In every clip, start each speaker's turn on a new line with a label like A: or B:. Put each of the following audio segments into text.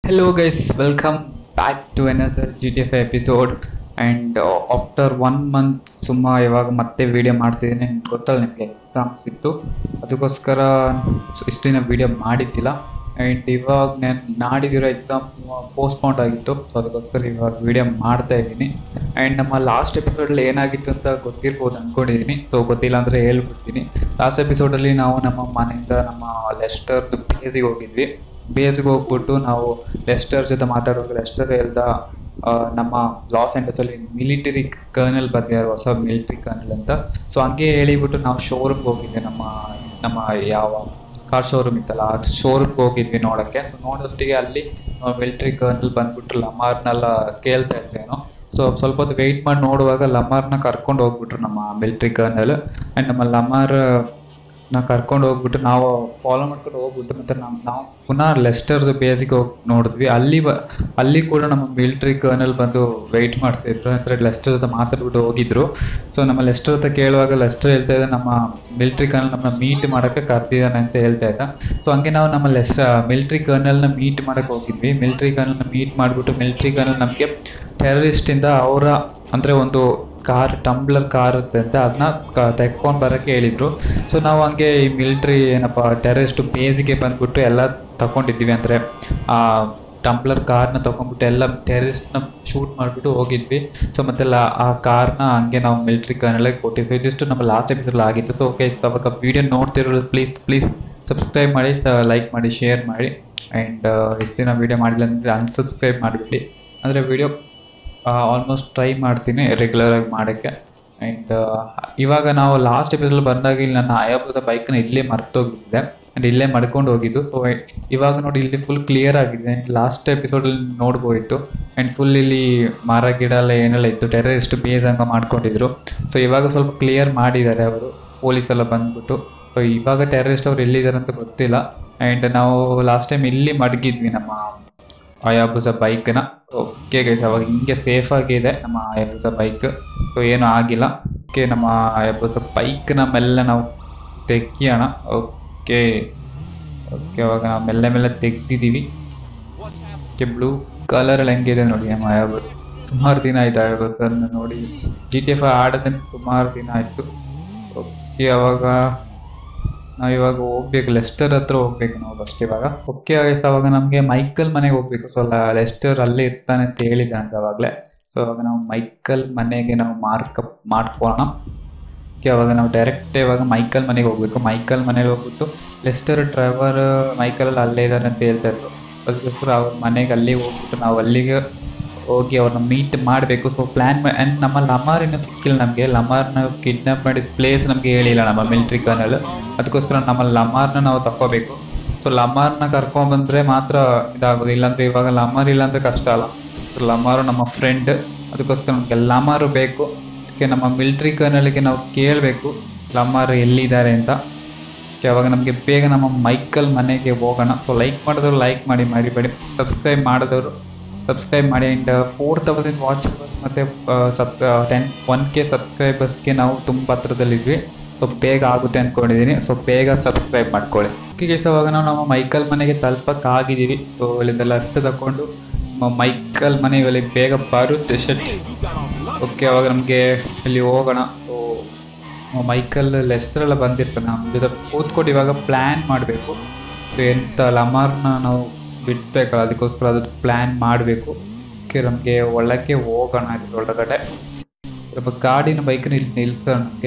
A: Hello guys, welcome back to another GTA 5 episode and uh, after one month ಸುಮ್ಮ ಇವಾಗ ಮತ್ತೆ video ಮಾಡ್ತಿದ್ದೀನಿ ನಿಮ್ಗೆ ಗೊತ್ತಲ್ಲ ನಿಮಗೆ ಎಕ್ಸಾಮ್ಸ್ ಇತ್ತು ಅದಕ್ಕೋಸ್ಕರ ಇಷ್ಟು ದಿನ ವಿಡಿಯೋ ಮಾಡಿದ್ದಿಲ್ಲ ಆ್ಯಂಡ್ ಇವಾಗ ನಾನು ನಾಡಿದಿರೋ ಎಕ್ಸಾಮ್ ಪೋಸ್ಟ್ಪೌಂಡ್ ಆಗಿತ್ತು ಸೊ ಅದಕ್ಕೋಸ್ಕರ ಇವಾಗ ವಿಡಿಯೋ ಮಾಡ್ತಾ ಇದ್ದೀನಿ ಆ್ಯಂಡ್ ನಮ್ಮ ಲಾಸ್ಟ್ ಎಪಿಸೋಡಲ್ಲಿ ಏನಾಗಿತ್ತು ಅಂತ ಗೊತ್ತಿರ್ಬೋದು ಅಂದ್ಕೊಂಡಿದ್ದೀನಿ ಸೊ ಗೊತ್ತಿಲ್ಲ ಅಂದರೆ ಹೇಳ್ಬಿಡ್ತೀನಿ ಲಾಸ್ಟ್ ಎಪಿಸೋಡಲ್ಲಿ ನಾವು ನಮ್ಮ ಮನೆಯಿಂದ ನಮ್ಮ ಲೆಸ್ಟರ್ದು ಬೇಸಿಗೆ ಹೋಗಿದ್ವಿ ಬೇಸ್ಗೆ ಹೋಗ್ಬಿಟ್ಟು ನಾವು ಲೆಸ್ಟರ್ ಜೊತೆ ಮಾತಾಡುವಾಗ ಲೆಸ್ಟರ್ ಹೇಳ್ದ ಆ, ನಮ್ಮ ಲಾಸ್ ಆ್ಯಂಡಸಲ್ಲಿ ಮಿಲಿಟರಿ ಕರ್ನಲ್ ಬಂದಿದ್ದಾರೆ ಹೊಸ ಮಿಲಿಟರಿ ಕರ್ನಲ್ ಅಂತ ಸೊ ಹಂಗೆ ಹೇಳಿಬಿಟ್ಟು ನಾವು ಶೋರೂಮ್ಗೆ ಹೋಗಿದ್ವಿ ನಮ್ಮ ನಮ್ಮ ಯಾವ ಕಾರ್ ಶೋರೂಮ್ ಇತ್ತಲ್ಲ ಆ ಶೋರೂಮ್ಗೆ ಹೋಗಿದ್ವಿ ನೋಡೋಕ್ಕೆ ಸೊ ನೋಡೋಷ್ಟಿಗೆ ಅಲ್ಲಿ ಮಿಲಿಟರಿ ಕರ್ನಲ್ ಬಂದ್ಬಿಟ್ಟು ಲಮಾರ್ನೆಲ್ಲ ಕೇಳ್ತಾ ಇದ್ರೇನೋ ಸೊ ಸ್ವಲ್ಪ ಹೊತ್ತು ವೆಯ್ಟ್ ಮಾಡಿ ನೋಡುವಾಗ ಲಮಾರ್ನ ಕರ್ಕೊಂಡು ಹೋಗ್ಬಿಟ್ರು ನಮ್ಮ ಮಿಲಿಟರಿ ಕರ್ನಲ್ ಆ್ಯಂಡ್ ನಮ್ಮ ಲಮಾರ್ ನಾ ಕರ್ಕೊಂಡು ಹೋಗ್ಬಿಟ್ಟು ನಾವು ಫಾಲೋ ಮಾಡ್ಕೊಂಡು ಹೋಗ್ಬಿಟ್ಟು ಮತ್ತೆ ನಾವು ನಾವು ಪುನಃ ಲೆಸ್ಟರ್ದು ಬೇಸಿಗೆ ಹೋಗಿ ನೋಡಿದ್ವಿ ಅಲ್ಲಿ ಬ ಅಲ್ಲಿ ಕೂಡ ನಮ್ಮ ಮಿಲಿಟ್ರಿ ಕರ್ನಲ್ ಬಂದು ವೆಯ್ಟ್ ಮಾಡ್ತಿದ್ರು ಅಂದರೆ ಲೆಸ್ಟರ್ ಜೊತೆ ಮಾತಾಡ್ಬಿಟ್ಟು ಹೋಗಿದ್ರು ಸೊ ನಮ್ಮ ಲೆಸ್ಟರ್ ಹತ್ರ ಕೇಳುವಾಗ ಲೆಸ್ಟರ್ ಹೇಳ್ತಾ ಇದ್ದ ನಮ್ಮ ಮಿಲಿಟ್ರಿ ಕರ್ನಲ್ ನಮ್ಮನ್ನ ಮೀಟ್ ಮಾಡೋಕ್ಕೆ ಕರೆದಿದ್ದಾನೆ ಅಂತ ಹೇಳ್ತಾ ಇದ್ದ ಸೊ ಹಂಗೆ ನಾವು ನಮ್ಮ ಲೆಸ್ ಮಿಲಿಟ್ರಿ ಕರ್ನಲ್ನ ಮೀಟ್ ಮಾಡೋಕ್ಕೆ ಹೋಗಿದ್ವಿ ಮಿಲಿಟ್ರಿ ಕರ್ನಲ್ನ ಮೀಟ್ ಮಾಡಿಬಿಟ್ಟು ಮಿಲಿಟ್ರಿ ಕರ್ನಲ್ ನಮಗೆ ಟೆರರಿಸ್ಟಿಂದ ಅವರ ಅಂದರೆ ಒಂದು ಕಾರ್ ಟಂಬ್ಲರ್ ಕಾರ್ ಇರುತ್ತೆ ಅದನ್ನ ತೆಕ್ಕೊಂಡು ಬರೋಕ್ಕೆ ಹೇಳಿದ್ರು ಸೊ ನಾವು ಹಂಗೆ ಈ ಮಿಲಿಟ್ರಿ ಏನಪ್ಪ ಟೆರರಿಸ್ಟ್ ಬೇಸಿಗೆ ಬಂದ್ಬಿಟ್ಟು ಎಲ್ಲ ತಗೊಂಡಿದ್ವಿ ಅಂದರೆ ಆ ಟಂಬ್ಲರ್ ಕಾರ್ನ ತೊಗೊಂಡ್ಬಿಟ್ಟು ಎಲ್ಲ ಟೆರರಿಸ್ಟ್ನ ಶೂಟ್ ಮಾಡಿಬಿಟ್ಟು ಹೋಗಿದ್ವಿ ಸೊ ಮತ್ತೆಲ್ಲ ಆ ಕಾರ್ನ ಹಂಗೆ ನಾವು ಮಿಲಿಟ್ರಿ ಕಾರ್ನಲ್ಲೇ ಕೊಟ್ಟಿದ್ವಿ ಸೊ ಇದಿಷ್ಟು ನಮ್ಮ ಲಾಸ್ಟ್ ಎಪಿಸೋಡ್ ಆಗಿತ್ತು ಸೊ ಓಕೆ ಅವಾಗ ವಿಡಿಯೋ ನೋಡ್ತಿರೋದು ಪ್ಲೀಸ್ ಪ್ಲೀಸ್ ಸಬ್ಸ್ಕ್ರೈಬ್ ಮಾಡಿ ಸ ಲೈಕ್ ಮಾಡಿ ಶೇರ್ ಮಾಡಿ ಆ್ಯಂಡ್ ಎಷ್ಟು ದಿನ ವೀಡಿಯೋ ಮಾಡಿಲ್ಲ ಅಂದರೆ ಅನ್ಸಬ್ಸ್ಕ್ರೈಬ್ ಮಾಡಿಬಿಟ್ಟು ಅಂದರೆ ವಿಡಿಯೋ ಆಲ್ಮೋಸ್ಟ್ ಟ್ರೈ ಮಾಡ್ತೀನಿ ರೆಗ್ಯುಲರಾಗಿ ಮಾಡೋಕ್ಕೆ ಆ್ಯಂಡ್ ಇವಾಗ ನಾವು ಲಾಸ್ಟ್ ಎಪಿಸೋಡ್ ಬಂದಾಗ ಇಲ್ಲಿ ನನ್ನ ಅಯಾಬುಸ ಬೈಕ್ನ ಇಲ್ಲೇ ಮರ್ತೋಗಿದ್ದೆ ಆ್ಯಂಡ್ ಇಲ್ಲೇ ಮಡ್ಕೊಂಡು ಹೋಗಿದ್ದು ಸೊ ಇವಾಗ ನೋಡಿ ಇಲ್ಲಿ ಫುಲ್ ಕ್ಲಿಯರ್ ಆಗಿದೆ ಲಾಸ್ಟ್ ಎಪಿಸೋಡಲ್ಲಿ ನೋಡ್ಬೋಯಿತ್ತು ಆ್ಯಂಡ್ ಫುಲ್ ಇಲ್ಲಿ ಮರ ಗಿಡ ಎಲ್ಲ ಏನೆಲ್ಲ ಇತ್ತು ಟೆರರಿಸ್ಟ್ ಬೇಸ್ ಹಂಗೆ ಮಾಡ್ಕೊಂಡಿದ್ರು ಸೊ ಇವಾಗ ಸ್ವಲ್ಪ ಕ್ಲಿಯರ್ ಮಾಡಿದ್ದಾರೆ ಅವರು ಪೊಲೀಸ್ ಎಲ್ಲ ಬಂದ್ಬಿಟ್ಟು ಸೊ ಇವಾಗ ಟೆರರಿಸ್ಟ್ ಅವ್ರು ಎಲ್ಲಿದ್ದಾರೆ ಅಂತ ಗೊತ್ತಿಲ್ಲ ಆ್ಯಂಡ್ ನಾವು ಲಾಸ್ಟ್ ಟೈಮ್ ಇಲ್ಲಿ ಮಡಗಿದ್ವಿ ನಮ್ಮ ಅಯಾಬುಸ ಬೈಕ್ನ ಓಕೆ ಗೈಸ್ ಅವಾಗ ಹಿಂಗೆ ಸೇಫ್ ಆಗಿದೆ ನಮ್ಮ ಅಯಾಬುಸ ಬೈಕ್ ಸೊ ಏನೂ ಆಗಿಲ್ಲ ಓಕೆ ನಮ್ಮ ಅಯಾಬುಸ ಬೈಕ್ನ ಮೆಲ್ಲ ನಾವು ತೆಗಿಯೋಣ ಓಕೆ ಓಕೆ ಅವಾಗ ನಾವು ಮೆಲ್ಲ ಮೆಲ್ಲ ತೆಗ್ದಿದ್ದೀವಿ ಓಕೆ ಬ್ಲೂ ಕಲರಲ್ಲಿ ಹೆಂಗಿದೆ ನೋಡಿ ನಮ್ಮ ಅಯಾಬುಸ್ ಸುಮಾರು ದಿನ ಆಯ್ತು ಅಯಾಬುಸನ್ನು ನೋಡಿ ಜಿ ಟಿ ಎಫ್ ಆಡೋದನ್ನು ಸುಮಾರು ದಿನ ಆಯಿತು ಓಕೆ ಅವಾಗ ನಾವು ಇವಾಗ ಹೋಗ್ಬೇಕು ಲೆಸ್ಟರ್ ಹತ್ರ ಹೋಗ್ಬೇಕು ನಾವು ಫಸ್ಟ್ ಇವಾಗ ಓಕೆ ಆಯ್ತು ಅವಾಗ ನಮಗೆ ಮೈಕಲ್ ಮನೆಗೆ ಹೋಗ್ಬೇಕು ಸೊ ಲೆಸ್ಟರ್ ಅಲ್ಲೇ ಇರ್ತಾನೆ ಅಂತ ಹೇಳಿದ್ದೆ ಅಂತ ಅವಾಗಲೇ ಸೊ ಅವಾಗ ನಾವು ಮೈಕಲ್ ಮನೆಗೆ ನಾವು ಮಾರ್ಕಪ್ ಮಾಡ್ಕೊಳ್ಳೋಣ ಓಕೆ ಅವಾಗ ನಾವು ಡೈರೆಕ್ಟ್ ಇವಾಗ ಮೈಕಲ್ ಮನೆಗೆ ಹೋಗ್ಬೇಕು ಮೈಕಲ್ ಮನೆಗೆ ಹೋಗ್ಬಿಟ್ಟು ಲೆಸ್ಟರ್ ಡ್ರೈವರ್ ಮೈಕಲಲ್ಲಿ ಅಲ್ಲೇ ಇದ್ದಾರೆ ಅಂತ ಹೇಳ್ತಾ ಇದ್ರು ಅದಕ್ಕೋಸ್ಕರ ಅವ್ರ ಮನೆಗೆ ಅಲ್ಲಿಗೆ ಹೋಗ್ಬಿಟ್ಟು ನಾವು ಅಲ್ಲಿಗೆ ಹೋಗಿ ಅವ್ರನ್ನ ಮೀಟ್ ಮಾಡಬೇಕು ಸೊ ಪ್ಲ್ಯಾನ್ ಆ್ಯಂಡ್ ನಮ್ಮ ಲಮಾರ್ ಇನ್ನೂ ಸಿಕ್ಕಿಲ್ಲ ನಮಗೆ ಲಮಾರ್ನ ಕಿಡ್ನಾಪ್ ಮಾಡಿದ ಪ್ಲೇಸ್ ನಮಗೆ ಹೇಳಿಲ್ಲ ನಮ್ಮ ಮಿಲಿಟ್ರಿ ಕರ್ನಲ್ ಅದಕ್ಕೋಸ್ಕರ ನಮ್ಮ ಲಮಾರ್ನ ನಾವು ತಗೋಬೇಕು ಸೊ ಲಮಾರ್ನ ಕರ್ಕೊಂಬಂದ್ರೆ ಮಾತ್ರ ಇದಾಗೋದು ಇಲ್ಲಾಂದ್ರೆ ಇವಾಗ ಲಮಾರ್ ಇಲ್ಲಾಂದ್ರೆ ಕಷ್ಟ ಅಲ್ಲ ಸೊ ಲಮಾರು ನಮ್ಮ ಫ್ರೆಂಡ್ ಅದಕ್ಕೋಸ್ಕರ ನಮಗೆ ಲಮಾರು ಬೇಕು ಅದಕ್ಕೆ ನಮ್ಮ ಮಿಲಿಟ್ರಿ ಕರ್ನಲ್ಗೆ ನಾವು ಕೇಳಬೇಕು ಲಮಾರ್ ಎಲ್ಲಿದ್ದಾರೆ ಅಂತ ಓಕೆ ಅವಾಗ ನಮಗೆ ಬೇಗ ನಮ್ಮ ಮೈಕಲ್ ಮನೆಗೆ ಹೋಗೋಣ ಸೊ ಲೈಕ್ ಮಾಡಿದವರು ಲೈಕ್ ಮಾಡಿ ಮರಿಬೇಡಿ ಸಬ್ಸ್ಕ್ರೈಬ್ ಮಾಡಿದವರು ಸಬ್ಸ್ಕ್ರೈಬ್ ಮಾಡಿ ಆ್ಯಂಡ್ ಫೋರ್ ತೌಸಂಡ್ ವಾಚರ್ಸ್ ಮತ್ತು ಸಬ್ ಟೆನ್ ಒನ್ ಕೆ ಸಬ್ಸ್ಕ್ರೈಬರ್ಸ್ಗೆ ನಾವು ತುಂಬ ಹತ್ರದಲ್ಲಿದ್ವಿ ಸೊ ಬೇಗ ಆಗುತ್ತೆ ಅಂದ್ಕೊಂಡಿದ್ದೀನಿ ಸೊ ಬೇಗ ಸಬ್ಸ್ಕ್ರೈಬ್ ಮಾಡ್ಕೊಳ್ಳಿ ಓಕೆ ಸೊ ಅವಾಗ ನಾವು ನಮ್ಮ ಮೈಕಲ್ ಮನೆಗೆ ತಲುಪಕ್ಕಾಗಿದ್ದೀವಿ ಸೊ ಇಲ್ಲಿಂದ ಲೆಫ್ಟ್ ತಗೊಂಡು ನಮ್ಮ ಮೈಕಲ್ ಮನೆ ಇಲ್ಲಿ ಬೇಗ ಬರುತ್ತೆ ಶೆಟ್ ಓಕೆ ಅವಾಗ ನಮಗೆ ಇಲ್ಲಿ ಹೋಗೋಣ ಸೊ ಮೈಕಲ್ ಲೆಸ್ಟರ್ ಎಲ್ಲ ಬಂದಿರ್ತಾನೆ ನಮ್ಮ ಜೊತೆ ಕೂತ್ಕೊಂಡು ಇವಾಗ ಪ್ಲ್ಯಾನ್ ಮಾಡಬೇಕು ಸೊ ಎಂಥ ಲಮಾರ್ನ ನಾವು ಬಿಡಿಸ್ಬೇಕಲ್ಲ ಅದಕ್ಕೋಸ್ಕರ ಅದ್ರ ಪ್ಲ್ಯಾನ್ ಮಾಡಬೇಕು ಓಕೆ ನಮಗೆ ಒಳಗೆ ಹೋಗೋಣ ಇದ್ರ ಒಳಗಡೆ ಸ್ವಲ್ಪ ಗಾಡಿನ ಬೈಕನ್ನ ಇಲ್ಲಿ ನಿಲ್ಸೋಣ ನಮಗೆ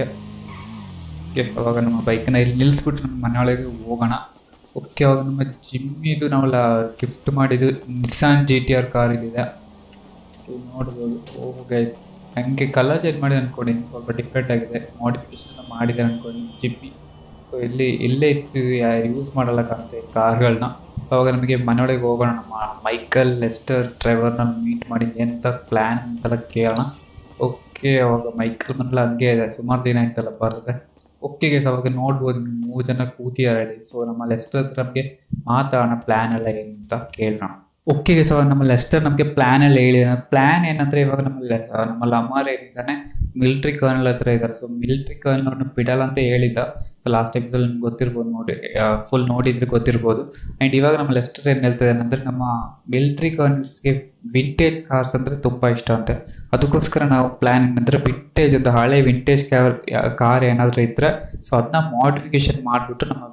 A: ಓಕೆ ಅವಾಗ ನಮ್ಮ ಬೈಕನ್ನ ಇಲ್ಲಿ ನಿಲ್ಲಿಸ್ಬಿಟ್ಟು ನಮ್ಮ ಮನೆಯೊಳಗೆ ಹೋಗೋಣ ಓಕೆ ಅವಾಗ ನಮ್ಮ ಜಿಮ್ಮಿದು ನಾವೆಲ್ಲ ಗಿಫ್ಟ್ ಮಾಡಿದ್ದು Nissan G T R car ಇಲ್ಲಿದೆ ಇದು ನೋಡ್ಬೋದು ಓಹ್ ಗೈಸ್ ಹಂಗೆ ಕಲರ್ ಚೇಂಜ್ ಮಾಡಿ ಅನ್ಕೊಂಡಿದ್ದೀನಿ ಸ್ವಲ್ಪ ಡಿಫ್ರೆಂಟ್ ಆಗಿದೆ ಮಾಡಿಫಿಕೇಶನ್ ಮಾಡಿದೆ ಅನ್ಕೊಂಡಿದ್ದೀನಿ ಜಿಮ್ಮಿ ಸೊ ಇಲ್ಲಿ ಇಲ್ಲೇ ಇತ್ತು ಯೂಸ್ ಮಾಡಲ್ಲ ಕಾಣುತ್ತೆ ಕಾರ್ಗಳನ್ನ ಅವಾಗ ನಮಗೆ ಮನೆಯೊಳಗೆ ಹೋಗೋಣ ನಮ್ಮ ಮೈಕಲ್ ಲೆಸ್ಟರ್ ಡ್ರೈವರ್ನ ಮೀಟ್ ಮಾಡಿ ಎಂತ ಪ್ಲ್ಯಾನ್ ಅಂತೆಲ್ಲ ಕೇಳೋಣ ಓಕೆ ಅವಾಗ ಮೈಕಲ್ ಮನೆಲ್ಲ ಹಂಗೆ ಇದೆ ಸುಮಾರು ದಿನ ಆಯ್ತಲ್ಲ ಬರದೆ ಓಕೆ ಗೈಸ್ ಅವಾಗ ನೋಡ್ಬೋದು ನೀವು ಮೂರು ಜನ ಕೂತಿದ್ದಾರೆ ಸೊ ನಮ್ಮ ಲೆಸ್ಟರ್ ಹತ್ರ ನಮಗೆ ಮಾತಾಡೋಣ ಪ್ಲ್ಯಾನ್ ಎಲ್ಲ ಏನು ಅಂತ ಕೇಳೋಣ ಓಕೆ ಸೊ ನಮ್ಮ ಲೆಸ್ಟರ್ ನಮಗೆ ಪ್ಲ್ಯಾನಲ್ಲಿ ಹೇಳಿದಾನೆ ಪ್ಲ್ಯಾನ್ ಏನಂದರೆ ಇವಾಗ ನಮ್ಮ ಲೆ ನಮ್ಮ ಲಮಾರ್ ಏನಿದ್ದಾನೆ ಮಿಲ್ಟ್ರಿ ಕರ್ನಲ್ ಹತ್ರ ಇದ್ದಾರೆ ಸೊ ಮಿಲ್ಟ್ರಿ ಕರ್ನಲ್ನ ಬಿಡಲ್ಲ ಅಂತ ಹೇಳಿದ್ದ ಸೊ ಲಾಸ್ಟ್ ಎಪಿಸೋಡ್ ನಿಮ್ಗೆ ಗೊತ್ತಿರ್ಬೋದು ನೋಡಿ ಫುಲ್ ನೋಡಿದ್ರೆ ಗೊತ್ತಿರ್ಬೋದು ಆ್ಯಂಡ್ ಇವಾಗ ನಮ್ಮ ಲೆಸ್ಟರ್ ಏನು ಹೇಳ್ತಿದ್ದಾನೆ ಅಂದರೆ ನಮ್ಮ ಮಿಲ್ಟ್ರಿ ಕರ್ನಲ್ಸ್ಗೆ ವಿಂಟೇಜ್ ಕಾರ್ಸ್ ಅಂದರೆ ತುಂಬ ಇಷ್ಟ ಅಂತೆ ಅದಕ್ಕೋಸ್ಕರ ನಾವು ಪ್ಲ್ಯಾನ್ ಏನಂದರೆ ವಿಂಟೇಜ್ ಒಂದು ಹಳೆ ವಿಂಟೇಜ್ ಕ್ಯಾರ್ ಕಾರ್ ಏನಾದರೂ ಇದ್ದರೆ ಸೊ ಅದನ್ನ ಮಾಡಿಫಿಕೇಶನ್ ಮಾಡಿಬಿಟ್ಟು ನಮ್ಮ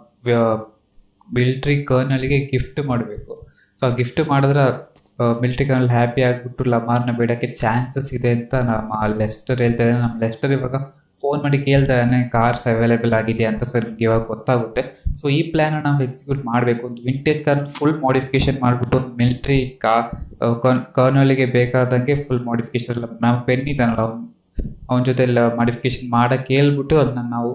A: ಮಿಲ್ಟ್ರಿ ಕರ್ನಲ್ಗೆ ಗಿಫ್ಟ್ ಮಾಡಬೇಕು ಸೊ ಆ ಗಿಫ್ಟ್ ಮಾಡಿದ್ರೆ ಮಿಲ್ಟ್ರಿ ಕರ್ನಲ್ ಹ್ಯಾಪಿ ಆಗಿಬಿಟ್ಟು ಲಮಾರ್ನ ಬಿಡೋಕ್ಕೆ ಚಾನ್ಸಸ್ ಇದೆ ಅಂತ ನಮ್ಮ ಲೆಸ್ಟರ್ ಹೇಳ್ತಾ ಇದ್ದಾನೆ ನಮ್ಮ ಲೆಸ್ಟರ್ ಇವಾಗ ಫೋನ್ ಮಾಡಿ ಕೇಳ್ತಾ ಇದ್ದಾನೆ ಕಾರ್ಸ್ ಅವೈಲೇಬಲ್ ಆಗಿದೆ ಅಂತ ಸೊ ನಿಮ್ಗೆ ಇವಾಗ ಗೊತ್ತಾಗುತ್ತೆ ಸೊ ಈ ಪ್ಲ್ಯಾನ್ ನಾವು ಎಕ್ಸಿಕ್ಯೂಟ್ ಮಾಡಬೇಕು ಒಂದು ವಿಂಟೇಜ್ ಕಾರ್ ಫುಲ್ ಮಾಡಿಫಿಕೇಶನ್ ಮಾಡಿಬಿಟ್ಟು ಒಂದು ಮಿಲ್ಟ್ರಿ ಕಾ ಕರ್ನಲ್ಗೆ ಬೇಕಾದಂಗೆ ಫುಲ್ ಮಾಡಿಫಿಕೇಶನ್ ನಾವು ಪೆನ್ ಇದ್ದಾನಲ್ಲ ಅವ್ನು ಅವನ ಜೊತೆ ಎಲ್ಲ ಮಾಡಿಫಿಕೇಶನ್ ಮಾಡೋಕ್ಕೆ ಹೇಳ್ಬಿಟ್ಟು ಅದನ್ನ ನಾವು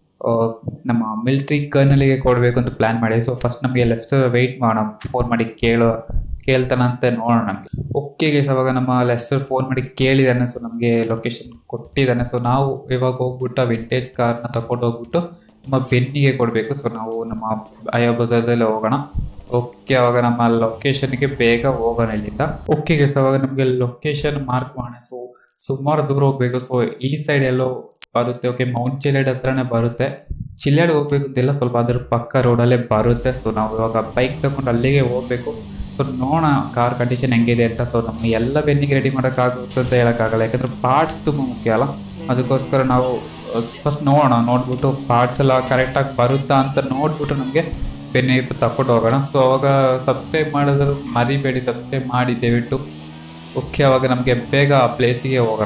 A: ನಮ್ಮ ಮಿಲ್ಟ್ರಿ ಕರ್ನಲಿಗೆ ಕೊಡಬೇಕು ಅಂತ ಪ್ಲ್ಯಾನ್ ಮಾಡಿ ಸೊ ಫಸ್ಟ್ ನಮಗೆ ಲೆಸ್ಟರ್ ವೆಯ್ಟ್ ಮಾಡೋಣ ಫೋನ್ ಮಾಡಿ ಕೇಳೋ ಕೇಳ್ತಾನಂತೆ ನೋಡೋಣ ನಮಗೆ ಓಕೆ ಗೈಸ್ ಅವಾಗ ನಮ್ಮ ಲೆಸ್ಟರ್ ಫೋನ್ ಮಾಡಿ ಕೇಳಿದ್ದಾನೆ ಸೊ ನಮಗೆ ಲೊಕೇಶನ್ ಕೊಟ್ಟಿದ್ದಾನೆ ಸೊ ನಾವು ಇವಾಗ ಹೋಗ್ಬಿಟ್ಟು ಆ ವಿಂಟೇಜ್ ಕಾರ್ನ ತಗೊಂಡು ಹೋಗ್ಬಿಟ್ಟು ನಮ್ಮ ಬೆನ್ನಿಗೆ ಕೊಡಬೇಕು ಸೊ ನಾವು ನಮ್ಮ ಅಯ್ಯೋ ಬಜಾರ್ದಲ್ಲಿ ಹೋಗೋಣ ಓಕೆ ಅವಾಗ ನಮ್ಮ ಲೊಕೇಶನ್ಗೆ ಬೇಗ ಹೋಗೋಣ ಇಲ್ಲಿಂದ ಓಕೆ ಗೈಸ್ ಅವಾಗ ನಮಗೆ ಲೊಕೇಶನ್ ಮಾರ್ಕ್ ಮಾಡೋಣ ಸೊ ಸುಮಾರು ದೂರ ಹೋಗ್ಬೇಕು ಸೊ ಈ ಸೈಡ್ ಎಲ್ಲೋ ಬರುತ್ತೆ ಓಕೆ ಮೌಂಟ್ ಚಿಲ್ಲೆಡ್ ಹತ್ರನೇ ಬರುತ್ತೆ ಚಿಲ್ಲೆಡ್ ಹೋಗ್ಬೇಕು ಅಂತಿಲ್ಲ ಸ್ವಲ್ಪ ಅದ್ರ ಪಕ್ಕ ರೋಡಲ್ಲೇ ಬರುತ್ತೆ ಸೊ ನಾವು ಇವಾಗ ಬೈಕ್ ತಗೊಂಡು ಅಲ್ಲಿಗೆ ಹೋಗ್ಬೇಕು ಸೊ ನೋಡೋಣ ಕಾರ್ ಕಂಡೀಷನ್ ಹೆಂಗಿದೆ ಅಂತ ಸೊ ನಮ್ಮ ಎಲ್ಲ ಬೆನ್ನಿಗೆ ರೆಡಿ ಮಾಡೋಕ್ಕಾಗುತ್ತೆ ಅಂತ ಹೇಳೋಕ್ಕಾಗಲ್ಲ ಯಾಕಂದರೆ ಪಾರ್ಟ್ಸ್ ತುಂಬ ಮುಖ್ಯ ಅಲ್ಲ ಅದಕ್ಕೋಸ್ಕರ ನಾವು ಫಸ್ಟ್ ನೋಡೋಣ ನೋಡ್ಬಿಟ್ಟು ಪಾರ್ಟ್ಸ್ ಎಲ್ಲ ಕರೆಕ್ಟಾಗಿ ಬರುತ್ತಾ ಅಂತ ನೋಡ್ಬಿಟ್ಟು ನಮಗೆ ಬೆನ್ನಿಗೆ ತಗೊಂಡು ಹೋಗೋಣ ಸೊ ಅವಾಗ ಸಬ್ಸ್ಕ್ರೈಬ್ ಮಾಡೋದ್ರ ಮರಿಬೇಡಿ ಸಬ್ಸ್ಕ್ರೈಬ್ ಮಾಡಿ ದಯವಿಟ್ಟು ಓಕೆ ಅವಾಗ ನಮಗೆ ಬೇಗ ಆ ಪ್ಲೇಸಿಗೆ ಹೋಗೋಣ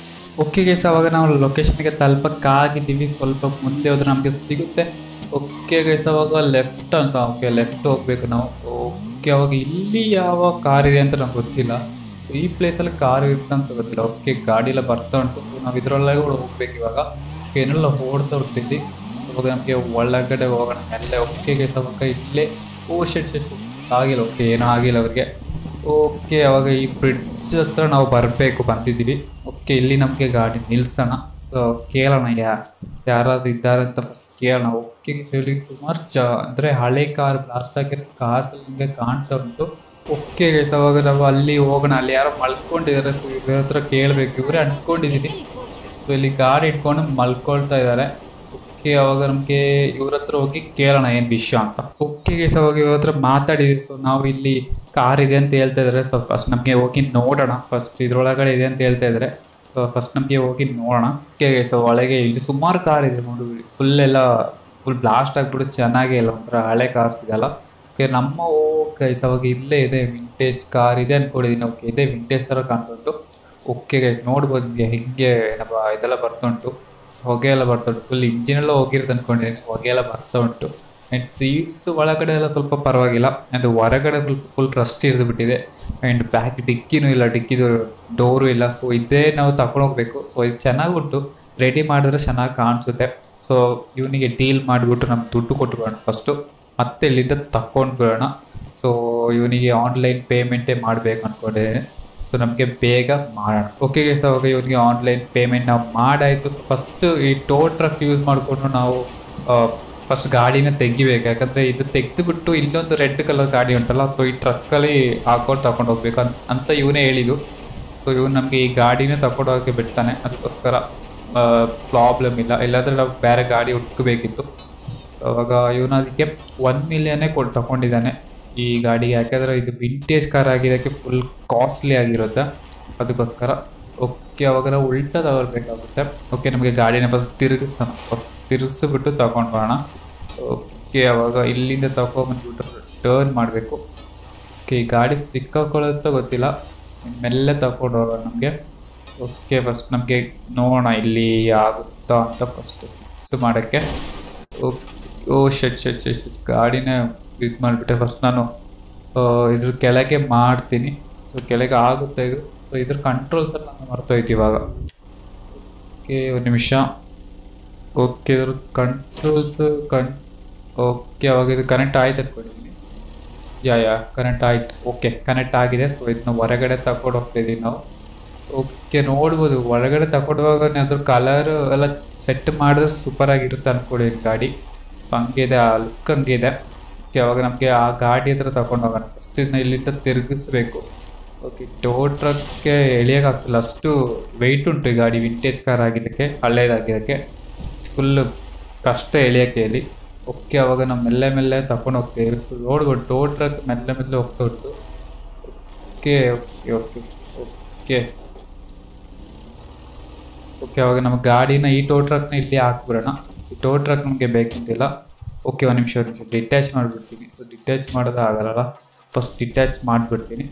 A: ಓಕೆ ಗೈಸ್ ಅವಾಗ ನಾವು ಲೊಕೇಶನ್ಗೆ ತಲುಪಕ್ಕಾಗಿದ್ದೀವಿ ಸ್ವಲ್ಪ ಮುಂದೆ ಹೋದ್ರೆ ನಮಗೆ ಸಿಗುತ್ತೆ ಓಕೆ ಗೈಸ್ ಅವಾಗ ಲೆಫ್ಟ್ ಅಂತ ಓಕೆ ಲೆಫ್ಟ್ ಹೋಗ್ಬೇಕು ನಾವು ಓಕೆ ಅವಾಗ ಇಲ್ಲಿ ಯಾವ ಕಾರ್ ಇದೆ ಅಂತ ನಮ್ಗೆ ಗೊತ್ತಿಲ್ಲ ಸೊ ಈ ಪ್ಲೇಸಲ್ಲಿ ಕಾರ್ ಇರುತ್ತೆ ಅಂತ ಗೊತ್ತಿಲ್ಲ ಓಕೆ ಗಾಡಿ ಎಲ್ಲ ಬರ್ತಾ ಉಂಟು ಸೊ ನಾವು ಇದರೊಳಗೆ ಹೋಗ್ಬೇಕು ಇವಾಗ ಏನೆಲ್ಲ ಓಡ್ತಾ ಹೊರ್ತಿದ್ವಿ ಅವಾಗ ನಮಗೆ ಒಳಗಡೆ ಹೋಗೋಣ ಎಲ್ಲ ಓಕೆ ಗೈಸ್ ಅವಾಗ ಇಲ್ಲೇ ಓ ಶೆಟ್ ಶೆಟ್ ಆಗಿಲ್ಲ ಓಕೆ ಏನೂ ಆಗಿಲ್ಲ ಅವ್ರಿಗೆ ಓಕೆ ಅವಾಗ ಈ ಬ್ರಿಡ್ಜ್ ಹತ್ರ ನಾವು ಬರಬೇಕು ಬಂದಿದ್ದೀವಿ ಓಕೆ ಇಲ್ಲಿ ನಮಗೆ ಗಾಡಿ ನಿಲ್ಸೋಣ ಸೊ ಕೇಳೋಣ ಯಾ ಯಾರಾದ್ರು ಇದ್ದಾರೆ ಅಂತ ಫಸ್ಟ್ ಕೇಳೋಣ ಓಕೆ ಸೊ ಇಲ್ಲಿ ಸುಮಾರು ಚ ಅಂದರೆ ಹಳೆ ಕಾರ್ ಬ್ಲಾಸ್ಟ್ ಆಗಿರೋ ಕಾರ್ಸ್ ಹಿಂಗೆ ಕಾಣ್ತಾ ಉಂಟು ಓಕೆ ಗೈಸ್ ಅವಾಗ ನಾವು ಅಲ್ಲಿ ಹೋಗೋಣ ಅಲ್ಲಿ ಯಾರೋ ಮಲ್ಕೊಂಡಿದ್ದಾರೆ ಸೊ ಇವ್ರ ಹತ್ರ ಕೇಳಬೇಕು ಇವರೇ ಅಂದ್ಕೊಂಡಿದ್ದೀನಿ ಸೊ ಇಲ್ಲಿ ಗಾಡಿ ಇಟ್ಕೊಂಡು ಮಲ್ಕೊಳ್ತಾ ಇದ್ದಾರೆ ಓಕೆ ಅವಾಗ ನಮಗೆ ಇವ್ರ ಹತ್ರ ಹೋಗಿ ಕೇಳೋಣ ಏನು ವಿಷಯ ಅಂತ ಓಕೆ ಗೈಸ್ ಅವಾಗ ಇವ್ರ ಹತ್ರ ಮಾತಾಡಿದ್ವಿ ಸೊ ನಾವು ಇಲ್ಲಿ ಕಾರ್ ಇದೆ ಅಂತ ಹೇಳ್ತಾ ಇದ್ದಾರೆ ಸೊ ಫಸ್ಟ್ ನಮಗೆ ಹೋಗಿ ನೋಡೋಣ ಫಸ್ಟ್ ಇದ್ರೊಳಗಡೆ ಇದೆ ಅಂತ ಹೇಳ್ತಾ ಇದ್ದಾರೆ ಸೊ ಫಸ್ಟ್ ನಮಗೆ ಹೋಗಿ ನೋಡೋಣ ಓಕೆ ಸೊ ಒಳಗೆ ಇಲ್ಲಿ ಸುಮಾರು ಕಾರ್ ಇದೆ ನೋಡಿ ಫುಲ್ ಎಲ್ಲ ಫುಲ್ ಬ್ಲಾಸ್ಟ್ ಆಗಿಬಿಟ್ಟು ಚೆನ್ನಾಗೇ ಇಲ್ಲ ಒಂಥರ ಹಳೆ ಕಾರ್ಸ್ ಇದೆಲ್ಲ ಓಕೆ ನಮ್ಮ ಓ ಗೈಸ್ ಅವಾಗ ಇಲ್ಲೇ ಇದೆ ವಿಂಟೇಜ್ ಕಾರ್ ಇದೆ ಅನ್ಕೊಂಡಿದ್ದೀನಿ ಓಕೆ ಇದೆ ವಿಂಟೇಜ್ ಥರ ಕಾಣ್ತುಂಟು ಓಕೆ ಗೈಸ್ ನೋಡ್ಬೋದು ನಿಮಗೆ ಹೆಂಗೆ ಏನಪ್ಪ ಇದೆಲ್ಲ ಬರ್ತುಂಟು ಹೊಗೆ ಎಲ್ಲ ಬರ್ತಾ ಉಂಟು ಫುಲ್ ಇಂಜಿನೆಲ್ಲ ಹೋಗಿರುತ್ತೆ ಅನ್ಕೊಂಡಿದ್ದೀನಿ ಹೊಗೆ ಎಲ್ಲ ಬರ್ತಾ ಉಂಟು ಆ್ಯಂಡ್ ಸೀಟ್ಸ್ ಒಳಗಡೆ ಎಲ್ಲ ಸ್ವಲ್ಪ ಪರವಾಗಿಲ್ಲ ಆ್ಯಂಡ್ ಹೊರಗಡೆ ಸ್ವಲ್ಪ ಫುಲ್ ರಸ್ಟ್ ಹಿಡಿದು ಬಿಟ್ಟಿದೆ ಆ್ಯಂಡ್ ಬ್ಯಾಕ್ ಡಿಕ್ಕಿನೂ ಇಲ್ಲ ಡಿಕ್ಕಿದು ಡೋರು ಇಲ್ಲ ಸೊ ಇದೇ ನಾವು ತಗೊಂಡೋಗ್ಬೇಕು ಸೊ ಇದು ಚೆನ್ನಾಗಿ ಉಂಟು ರೆಡಿ ಮಾಡಿದ್ರೆ ಚೆನ್ನಾಗಿ ಕಾಣಿಸುತ್ತೆ ಸೊ ಇವನಿಗೆ ಡೀಲ್ ಮಾಡಿಬಿಟ್ಟು ನಮ್ಗೆ ದುಡ್ಡು ಕೊಟ್ಬಿಡೋಣ ಫಸ್ಟು ಮತ್ತೆ ಇಲ್ಲಿಂದ ತಗೊಂಡು ಬಿಡೋಣ ಸೊ ಇವನಿಗೆ ಆನ್ಲೈನ್ ಪೇಮೆಂಟೇ ಮಾಡಬೇಕು ಅಂದ್ಕೊಂಡಿದ್ದೀನಿ ಸೊ ನಮಗೆ ಬೇಗ ಮಾಡೋಣ ಓಕೆ ಗೈಸ್ ಅವಾಗ ಇವರಿಗೆ ಆನ್ಲೈನ್ ಪೇಮೆಂಟ್ ನಾವು ಮಾಡಾಯಿತು ಸೊ ಫಸ್ಟ್ ಈ ಟೋ ಟ್ರಕ್ ಯೂಸ್ ಮಾಡಿಕೊಂಡು ನಾವು ಫಸ್ಟ್ ಗಾಡಿನ ತೆಗಿಬೇಕು ಯಾಕಂದರೆ ಇದು ತೆಗೆದುಬಿಟ್ಟು ಇಲ್ಲೊಂದು ರೆಡ್ ಕಲರ್ ಗಾಡಿ ಉಂಟಲ್ಲ ಸೊ ಈ ಟ್ರಕ್ಕಲ್ಲಿ ಹಾಕೊಂಡು ತಗೊಂಡು ಹೋಗ್ಬೇಕು ಅಂತ ಅಂತ ಇವನೇ ಹೇಳಿದ್ದು ಸೊ ಇವನು ನಮಗೆ ಈ ಗಾಡಿನೇ ತಗೊಂಡು ಹೋಗೋಕ್ಕೆ ಬಿಡ್ತಾನೆ ಅದಕ್ಕೋಸ್ಕರ ಪ್ರಾಬ್ಲಮ್ ಇಲ್ಲ ಇಲ್ಲಾಂದರೆ ನಾವು ಬೇರೆ ಗಾಡಿ ಹುಡ್ಕಬೇಕಿತ್ತು ಸೊ ಅವಾಗ ಇವನು ಅದಕ್ಕೆ ಒನ್ ಮಿಲಿಯನ್ನೇ ಕೊಟ್ಟು ತಗೊಂಡಿದ್ದಾನೆ ಈ ಗಾಡಿಗೆ ಯಾಕೆಂದರೆ ಇದು ವಿಂಟೇಜ್ ಕಾರ್ ಆಗಿದ್ದಕ್ಕೆ ಫುಲ್ ಕಾಸ್ಟ್ಲಿ ಆಗಿರುತ್ತೆ ಅದಕ್ಕೋಸ್ಕರ ಓಕೆ ಅವಾಗ ನಾವು ಉಲ್ಟದ ಬರಬೇಕಾಗುತ್ತೆ ಓಕೆ ನಮಗೆ ಗಾಡಿನ ಫಸ್ಟ್ ತಿರುಗಿಸೋಣ ಫಸ್ಟ್ ತಿರುಗಿಸ್ಬಿಟ್ಟು ತಗೊಂಡು ಬರೋಣ ಓಕೆ ಅವಾಗ ಇಲ್ಲಿಂದ ತಗೊಂಬಂದ್ಬಿಟ್ಟು ಟರ್ನ್ ಮಾಡಬೇಕು ಓಕೆ ಈ ಗಾಡಿ ಸಿಕ್ಕಾಕೊಳ್ಳುತ್ತೋ ಗೊತ್ತಿಲ್ಲ ಮೆಲ್ಲ ತಗೊಂಡು ಹೋಗೋಣ ನಮಗೆ ಓಕೆ ಫಸ್ಟ್ ನಮಗೆ ನೋಡೋಣ ಇಲ್ಲಿ ಆಗುತ್ತಾ ಅಂತ ಫಸ್ಟ್ ಫಿಕ್ಸ್ ಮಾಡೋಕ್ಕೆ oh shit shit shit shit ಗಾಡಿನೇ ಇದು ಮಾಡಿಬಿಟ್ಟೆ ಫಸ್ಟ್ ನಾನು ಇದ್ರ ಕೆಳಗೆ ಮಾಡ್ತೀನಿ ಸೊ ಕೆಳಗೆ ಆಗುತ್ತೆ ಇದು ಸೊ ಇದ್ರ ಕಂಟ್ರೋಲ್ಸ್ ಎಲ್ಲ ನಾನು ಮರ್ತೋಯ್ತು ಇವಾಗ ಓಕೆ ಒಂದು ನಿಮಿಷ ಓಕೆ ಇದ್ರ ಕಂಟ್ರೋಲ್ಸ್ ಕನ್ ಓಕೆ ಅವಾಗ ಇದು ಕನೆಕ್ಟ್ ಆಯ್ತು ಅಂದ್ಕೊಂಡಿದ್ದೀನಿ ಯಾ ಯಾ ಕನೆಕ್ಟ್ ಆಯ್ತು ಓಕೆ ಕನೆಕ್ಟ್ ಆಗಿದೆ ಸೊ ಇದನ್ನ ಹೊರಗಡೆ ತಗೊಂಡು ಹೋಗ್ತಿದ್ದೀವಿ ನಾವು ಓಕೆ ನೋಡ್ಬೋದು ಒಳಗಡೆ ತಗೊಂಡುವಾಗ ಅದ್ರ ಕಲರ್ ಎಲ್ಲ ಸೆಟ್ ಮಾಡಿದ್ರೆ ಸೂಪರ್ ಆಗಿರುತ್ತೆ ಅಂದ್ಕೊಂಡಿದ್ದೀನಿ ಗಾಡಿ ಸೊ ಹಂಗಿದೆ ಆ ಲುಕ್ ಹಂಗಿದೆ ಓಕೆ ಅವಾಗ ನಮಗೆ ಆ ಗಾಡಿ ಹತ್ರ ತಗೊಂಡು ಹೋಗೋಣ ಫಸ್ಟ್ ಇದನ್ನ ಇಲ್ಲಿಂದ ತಿರುಗಿಸ್ಬೇಕು ಓಕೆ ಟೋ ಟ್ರಕ್ಗೆ ಎಳಿಯೋಕ್ಕಾಗ್ತಿಲ್ಲ ಅಷ್ಟು ವೆಯ್ಟ್ ಉಂಟು ಈ ಗಾಡಿ ವಿಂಟೇಜ್ ಕಾರ್ ಆಗಿದ್ದಕ್ಕೆ ಹಳೇದಾಗಿದ್ದಕ್ಕೆ ಫುಲ್ಲು ಕಷ್ಟ ಎಳಿಯೋಕ್ಕೆ ಇಲ್ಲಿ ಓಕೆ ಅವಾಗ ನಾವು ಮೆಲ್ಲೆ ಮೆಲ್ಲೆ ತಗೊಂಡು ಹೋಗ್ತೀವಿ ಸೊ ನೋಡ್ಬೋದು ಟೋ ಟ್ರಕ್ ಮೆಲ್ಲೆ ಮೆಲ್ಲೆ ಹೋಗ್ತಾ ಉಂಟು okay okay okay okay okay ಅವಾಗ ನಮ್ಮ ಗಾಡಿನ ಈ ಟೋ ಟ್ರಕ್ನ ಇಲ್ಲಿ ಹಾಕ್ಬಿಡೋಣ ಈ ಟೋ ಟ್ರಕ್ ನಮಗೆ ಬೇಕಂತಿಲ್ಲ ಓಕೆ ಒಂದು ನಿಮಿಷ ಒಂದು ನಿಮಿಷ ಡಿಟ್ಯಾಚ್ ಮಾಡಿಬಿಡ್ತೀನಿ ಸೊ ಡಿಟ್ಯಾಚ್ ಮಾಡೋದು ಆಗಲ್ಲ ಫಸ್ಟ್ ಡಿಟ್ಯಾಚ್ ಮಾಡಿಬಿಡ್ತೀನಿ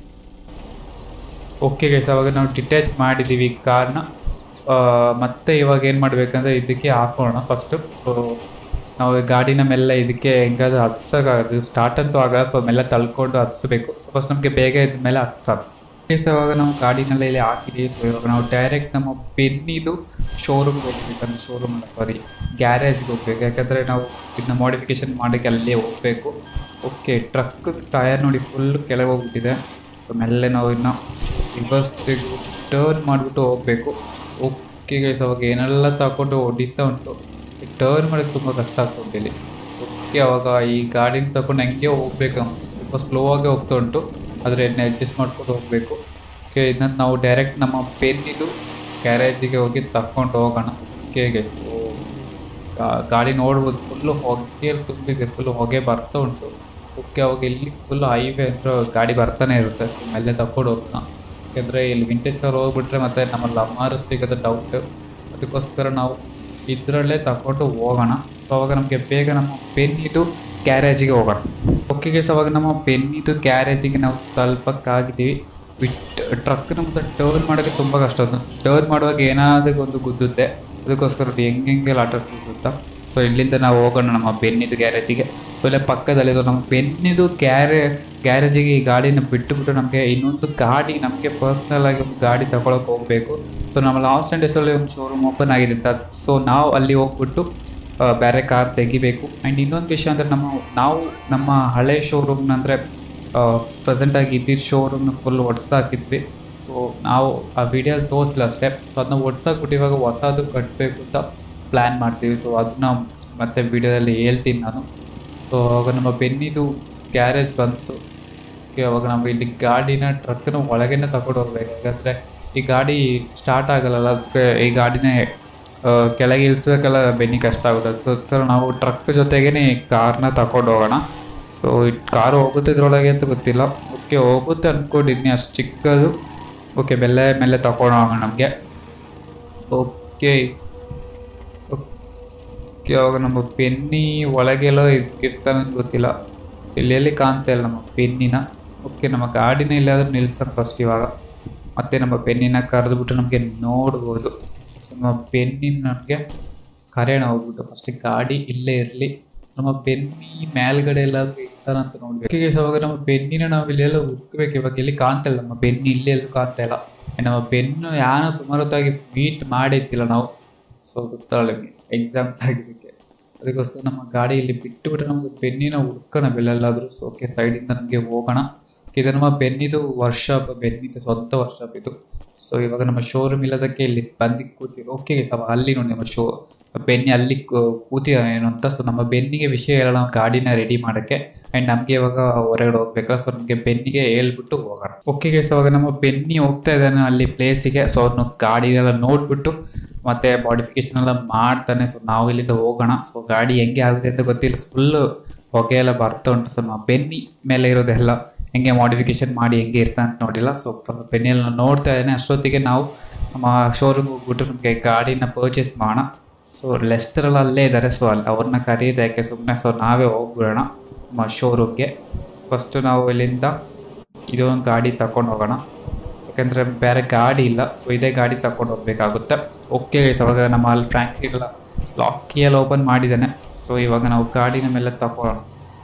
A: ಓಕೆ ಗೈಸ್ ಅವಾಗ ನಾವು ಡಿಟ್ಯಾಚ್ ಮಾಡಿದ್ದೀವಿ ಕಾರ್ನ ಮತ್ತೆ ಇವಾಗ ಏನು ಮಾಡಬೇಕಂದ್ರೆ ಇದಕ್ಕೆ ಹಾಕೋಣ ಫಸ್ಟು ಸೊ ನಾವು ಗಾಡಿನ ಮೆಲ್ಲ ಇದಕ್ಕೆ ಹೆಂಗಾದ್ರೂ ಹತ್ಸೋಕ್ಕಾಗೋದು ಸ್ಟಾರ್ಟ್ ಅಂತೂ ಆಗಲ್ಲ ಸೊ ಮೆಲ್ಲ ತಳ್ಕೊಂಡು ಹತ್ಸ್ಬೇಕು ಸೊ ಫಸ್ಟ್ ನಮಗೆ ಬೇಗ ಇದ್ದ ಮೇಲೆ ಹತ್ಸೋದು ಸೊ ಇವಾಗ ನಾವು ಗಾಡಿನೆಲ್ಲ ಇಲ್ಲಿ ಹಾಕಿದ್ದೀವಿ ಸೊ ಇವಾಗ ನಾವು ಡೈರೆಕ್ಟ್ ನಮ್ಮ ಪೆನ್ನಿದು ಶೋರೂಮ್ಗೆ ಹೋಗ್ಬೇಕು ಅಂದರೆ ಶೋರೂಮ್ ಅಲ್ಲ ಸಾರಿ ಗ್ಯಾರೇಜ್ಗೆ ಹೋಗ್ಬೇಕು ಯಾಕಂದರೆ ನಾವು ಇದನ್ನ ಮಾಡಿಫಿಕೇಶನ್ ಮಾಡೋಕ್ಕೆ ಅಲ್ಲೇ ಹೋಗಬೇಕು ಓಕೆ ಟ್ರಕ್ ಟಯರ್ ನೋಡಿ ಫುಲ್ ಕೆಳಗೆ ಹೋಗ್ಬಿಟ್ಟಿದೆ ಸೊ ಮೆಲ್ಲೆ ನಾವು ಇನ್ನು ರಿವರ್ಸ್ ತೆಗೆದು ಟರ್ನ್ ಮಾಡಿಬಿಟ್ಟು ಹೋಗಬೇಕು ಓಕೆ ಗೈಸ್ ಅವಾಗ ಏನೆಲ್ಲ ತಗೊಂಡು ಹೊಡಿತಾ ಉಂಟು ಟರ್ನ್ ಮಾಡೋಕ್ಕೆ ತುಂಬ ಕಷ್ಟ ಆಗ್ತಾ ಉಂಟು ಇಲ್ಲಿ ಓಕೆ ಅವಾಗ ಈ ಗಾಡಿನ ತಗೊಂಡು ಹೆಂಗೆ ಹೋಗ್ಬೇಕು ತುಂಬ ಸ್ಲೋ ಆಗಿ ಹೋಗ್ತಾ ಉಂಟು ಆದರೆ ಇದನ್ನ ಅಡ್ಜಸ್ಟ್ ಮಾಡ್ಕೊಂಡು ಹೋಗಬೇಕು ಓಕೆ ಇದನ್ನ ನಾವು ಡೈರೆಕ್ಟ್ ನಮ್ಮ ಪೆನ್ನಿದು ಗ್ಯಾರೇಜಿಗೆ ಹೋಗಿ ತಗೊಂಡು ಹೋಗೋಣ ಓಕೆ ಗೈಸ್ ಗಾಡಿ ನೋಡ್ಬೋದು ಫುಲ್ಲು ಹೊಗೆಯಲ್ಲಿ ತುಂಬಿದೆ ಫುಲ್ ಹೊಗೆ ಬರ್ತಾ ಉಂಟು ಓಕೆ ಅವಾಗ ಇಲ್ಲಿ ಫುಲ್ ಹೈವೇ ಹತ್ರ ಗಾಡಿ ಬರ್ತಾನೆ ಇರುತ್ತೆ ಸೊ ಮೇಲೆ ತಗೊಂಡು ಹೋಗೋಣ ಯಾಕೆಂದರೆ ಇಲ್ಲಿ ವಿಂಟೇಜ್ ಕಾರ್ ಹೋಗ್ಬಿಟ್ರೆ ಮತ್ತೆ ನಮ್ಮ ಲಮಾರು ಸಿಗೋದು ಡೌಟ್ ಅದಕ್ಕೋಸ್ಕರ ನಾವು ಇದರಲ್ಲೇ ತಗೊಂಡು ಹೋಗೋಣ ಸೊ ಅವಾಗ ನಮಗೆ ಬೇಗ ನಮ್ಮ ಪೆನ್ನಿದು ಗ್ಯಾರೇಜಿಗೆ ಹೋಗೋಣ ಓಕೆ ಗೈಸ್ ಅವಾಗ ನಮ್ಮ ಪೆನ್ನಿದು ಗ್ಯಾರೇಜಿಗೆ ನಾವು ತಲುಪಕ್ಕಾಗಿದ್ದೀವಿ ಬಿಟ್ಟು ಟ್ರಕ್ ನಮ್ದು ಟರ್ನ್ ಮಾಡೋಕ್ಕೆ ತುಂಬ ಕಷ್ಟ ಅದು ಟರ್ನ್ ಮಾಡುವಾಗ ಏನಾದರೂ ಒಂದು ಗುದ್ದುತ್ತೆ ಅದಕ್ಕೋಸ್ಕರ ಅದು ಹೆಂಗೆ ಹೆಂಗೆಲ್ಲ ಆಟ ಗುದ್ದುತ್ತಾ ಸೊ ಇಲ್ಲಿಂದ ನಾವು ಹೋಗೋಣ ನಮ್ಮ ಬೆನ್ನಿದು ಗ್ಯಾರೇಜಿಗೆ ಸೊ ಇಲ್ಲೇ ಪಕ್ಕದಲ್ಲಿ ಸೊ ನಮ್ಮ ಬೆನ್ನಿದು ಗ್ಯಾರೇ ಗ್ಯಾರೇಜಿಗೆ ಈ ಗಾಡಿನ ಬಿಟ್ಟುಬಿಟ್ಟು ನಮಗೆ ಇನ್ನೊಂದು ಗಾಡಿ ನಮಗೆ ಪರ್ಸ್ನಲ್ ಆಗಿ ಒಂದು ಗಾಡಿ ತಗೊಳಕ್ಕೆ ಹೋಗಬೇಕು ಸೊ ನಮ್ಮ ಲಾಸ್ಟ್ ಆ್ಯಂಡ್ ಡೇಸಲ್ಲಿ ಒಂದು ಶೋರೂಮ್ ಓಪನ್ ಆಗಿದೆ ಅಂತ ಸೊ ನಾವು ಅಲ್ಲಿ ಹೋಗ್ಬಿಟ್ಟು ಆ, ಬೇರೆ ಕಾರ್ ತೆಗಿಬೇಕು ಆ್ಯಂಡ್ ಇನ್ನೊಂದು ವಿಷಯ ಅಂದರೆ ನಮ್ಮ ನಾವು ನಮ್ಮ ಹಳೆ ಶೋರೂಮ್ನ ಅಂದರೆ ಪ್ರೆಸೆಂಟಾಗಿ ಇದ್ದಿದ್ದ ಶೋರೂಮ್ನ ಫುಲ್ ಒಡ್ಸಾಕಿದ್ವಿ ಸೊ ನಾವು ಆ ವಿಡಿಯೋಲಿ ತೋರಿಸಿಲ್ಲ ಅಷ್ಟೇ ಸೊ ಅದನ್ನ ಒಡ್ಸಾಕ್ಬಿಟ್ಟು ಇವಾಗ ಹೊಸದು ಕಟ್ಟಬೇಕು ಅಂತ ಪ್ಲ್ಯಾನ್ ಮಾಡ್ತೀವಿ ಸೊ ಅದನ್ನ ಮತ್ತೆ ವಿಡಿಯೋದಲ್ಲಿ ಹೇಳ್ತೀನಿ ನಾನು ಸೊ ಅವಾಗ ನಮ್ಮ ಬೆನ್ನಿದು ಗ್ಯಾರೇಜ್ ಬಂತು ಓಕೆ ಅವಾಗ ನಾವು ಇಲ್ಲಿ ಗಾಡಿನ ಟ್ರಕ್ನ ಒಳಗೇನೆ ತಗೊಂಡು ಹೋಗ್ಬೇಕು ಯಾಕಂದರೆ ಈ ಗಾಡಿ ಸ್ಟಾರ್ಟ್ ಆಗಲ್ಲಲ್ಲ ಅದಕ್ಕೆ ಈ ಗಾಡಿನೇ ಆ, ಕೆಳಗೆ ಇಳಿಸ್ಬೇಕೆಲ್ಲ ಬೆನ್ನಿ ಕಷ್ಟ ಆಗುತ್ತೆ ಅದಕ್ಕೋಸ್ಕರ ನಾವು ಟ್ರಕ್ ಜೊತೆಗೇ ಕಾರ್ನ ತಗೊಂಡು ಹೋಗೋಣ ಸೊ ಈ ಕಾರು ಹೋಗುತ್ತೆ ಇದ್ರೊಳಗೆ ಅಂತ ಗೊತ್ತಿಲ್ಲ ಓಕೆ ಹೋಗುತ್ತೆ ಅಂದ್ಕೊಂಡಿದ್ದೀನಿ ಅಷ್ಟು ಚಿಕ್ಕದು ಓಕೆ ಬೆಲೆ ಮೇಲೆ ತಗೊಂಡು ಹೋಗೋಣ ನಮಗೆ ಓಕೆ ಓಕೆ ಅವಾಗ ನಮ್ಮ ಪೆನ್ನಿ ಒಳಗೆಲ್ಲೋ ಇರ್ತಾನೆ ಅಂತ ಗೊತ್ತಿಲ್ಲ ಸೊ ಇಲ್ಲಿ ಎಲ್ಲಿ ಕಾಣ್ತಾ ಇಲ್ಲ ನಮ್ಮ ಪೆನ್ನಿನ ಓಕೆ ನಮ್ಮ ಗಾಡಿನ ಇಲ್ಲಾದ್ರೂ ನಿಲ್ಸೋಣ ಫಸ್ಟ್ ಇವಾಗ ಮತ್ತೆ ನಮ್ಮ ಪೆನ್ನಿನ ಕರೆದ್ಬಿಟ್ಟು ನಮಗೆ ನೋಡ್ಬೋದು ಸೊ ನಮ್ಮ ಪೆನ್ನಿನ ನಮಗೆ ಕರೆಯೋಣ ಹೋಗ್ಬಿಟ್ಟು ಫಸ್ಟ್ ಗಾಡಿ ಇಲ್ಲೇ ಇರಲಿ ನಮ್ಮ ಬೆನ್ನಿ ಮೇಲ್ಗಡೆ ಎಲ್ಲಾದ್ರೂ ಇರ್ತಾರಂತ ನೋಡ್ಬೇಕು ಹೀಗೆ ಅವಾಗ ನಮ್ಮ ಬೆನ್ನಿನ ನಾವು ಇಲ್ಲೆಲ್ಲ ಹುಡ್ಕ್ಬೇಕು ಇವಾಗ ಎಲ್ಲಿ ಕಾಣ್ತಾ ಇಲ್ಲ ನಮ್ಮ ಬೆನ್ನಿ ಇಲ್ಲೇ ಎಲ್ಲೂ ಕಾಣ್ತಾ ಇಲ್ಲ And ನಮ್ಮ ಬೆನ್ನು ಯಾನೋ ಸುಮಾರು ಹೊತ್ತಾಗಿ ಮೀಟ್ ಮಾಡಿತ್ತಿಲ್ಲ ನಾವು ಸೊ ಗೊತ್ತಾಗಲ್ಲ ಎಕ್ಸಾಮ್ಸ್ ಆಗಿದ್ದಕ್ಕೆ ಅದಕ್ಕೋಸ್ಕರ ನಮ್ಮ ಗಾಡಿ ಇಲ್ಲಿ ಬಿಟ್ಟುಬಿಟ್ರೆ ನಮಗೆ ಬೆನ್ನಿನ ಹುಡ್ಕೋಣ ಬೆಲ್ಲೆಲ್ಲಾದರೂ ಸೊ ಓಕೆ ಸೈಡಿಂದ ನಮಗೆ ಹೋಗೋಣ ಇದು ನಮ್ಮ ಬೆನ್ನಿದು ವರ್ಷಾಪ್ ಬೆನ್ನಿದು ಸ್ವಂತ ವರ್ಷಾಪ್ ಇದು ಸೊ ಇವಾಗ ನಮ್ಮ ಶೋರೂಮ್ ಇಲ್ಲದಕ್ಕೆ ಇಲ್ಲಿ ಬಂದು ಕೂತಿ ಓಕೆ ಸಮ ಅಲ್ಲಿ ನೋಡಿ ನಮ್ಮ ಶೋ ಬೆನ್ನಿ ಅಲ್ಲಿ ಕೂ- ಕೂತಿದ ಏನು ಅಂತ ಸೊ ನಮ್ಮ ಬೆನ್ನಿಗೆ ವಿಷಯ ಹೇಳೋಣ ನಾವು ಗಾಡಿನ ರೆಡಿ ಮಾಡೋಕ್ಕೆ ಆ್ಯಂಡ್ ನಮಗೆ ಇವಾಗ ಹೊರಗಡೆ ಹೋಗ್ಬೇಕಲ್ಲ ಸೊ ನಮಗೆ ಬೆನ್ನಿಗೆ ಹೇಳ್ಬಿಟ್ಟು ಹೋಗೋಣ ಓಕೆ ಸೊ ಅವಾಗ ನಮ್ಮ ಬೆನ್ನಿ ಹೋಗ್ತಾ ಇದ್ದಾನೆ ಅಲ್ಲಿ ಪ್ಲೇಸಿಗೆ ಸೊ ಅವನು ಗಾಡಿನೆಲ್ಲ ನೋಡ್ಬಿಟ್ಟು ಮತ್ತೆ ಮಾಡಿಫಿಕೇಶನ್ ಎಲ್ಲ ಮಾಡ್ತಾನೆ ಸೊ ನಾವು ಇಲ್ಲಿಂದ ಹೋಗೋಣ ಸೊ ಗಾಡಿ ಹೆಂಗೆ ಆಗುತ್ತೆ ಅಂತ ಗೊತ್ತಿಲ್ಲ ಫುಲ್ಲು ಹೊಗೆ ಎಲ್ಲ ಬರ್ತಾ ಉಂಟು ಸೊ ನಮ್ಮ ಬೆನ್ನಿ ಮೇಲೆ ಇರೋದೆಲ್ಲ ಹೆಂಗೆ ಮಾಡಿಫಿಕೇಶನ್ ಮಾಡಿ ಹೆಂಗೆ ಇರ್ತಾ ಅಂತ ನೋಡಿಲ್ಲ ಸೊ ಬೆನ್ನೆಲ್ಲ ನೋಡ್ತಾ ಇದ್ದಾನೆ ಅಷ್ಟೊತ್ತಿಗೆ ನಾವು ನಮ್ಮ ಶೋರೂಮ್ಗೆ ಹೋಗ್ಬಿಟ್ಟು ನಮಗೆ ಗಾಡಿನ ಪರ್ಚೇಸ್ ಮಾಡೋಣ ಸೊ ಲೆಸ್ಟರೆಲ್ಲ ಅಲ್ಲೇ ಇದ್ದಾರೆ ಸೊ ಅಲ್ಲಿ ಅವ್ರನ್ನ ಕರೀದೆ ಯಾಕೆ ಸುಮ್ಮನೆ ಸೊ ನಾವೇ ಹೋಗ್ಬಿಡೋಣ ನಮ್ಮ ಶೋರೂಮ್ಗೆ ಫಸ್ಟು ನಾವು ಇಲ್ಲಿಂದ ಇದೊಂದು ಗಾಡಿ ತಗೊಂಡು ಹೋಗೋಣ ಯಾಕಂದರೆ ಬೇರೆ ಗಾಡಿ ಇಲ್ಲ ಸೊ ಇದೇ ಗಾಡಿ ತಗೊಂಡು ಹೋಗ್ಬೇಕಾಗುತ್ತೆ ಓಕೆ ಗೈಸ್ ಅವಾಗ ನಮ್ಮ ಅಲ್ಲಿ ಫ್ರ್ಯಾಂಕಿಗೆಲ್ಲ ಲಾಕಿಯಲ್ಲಿ ಓಪನ್ ಮಾಡಿದ್ದಾನೆ ಸೊ ಇವಾಗ ನಾವು ಗಾಡಿನ ಮೇಲೆ ತಗೊಳ್ಳೋಣ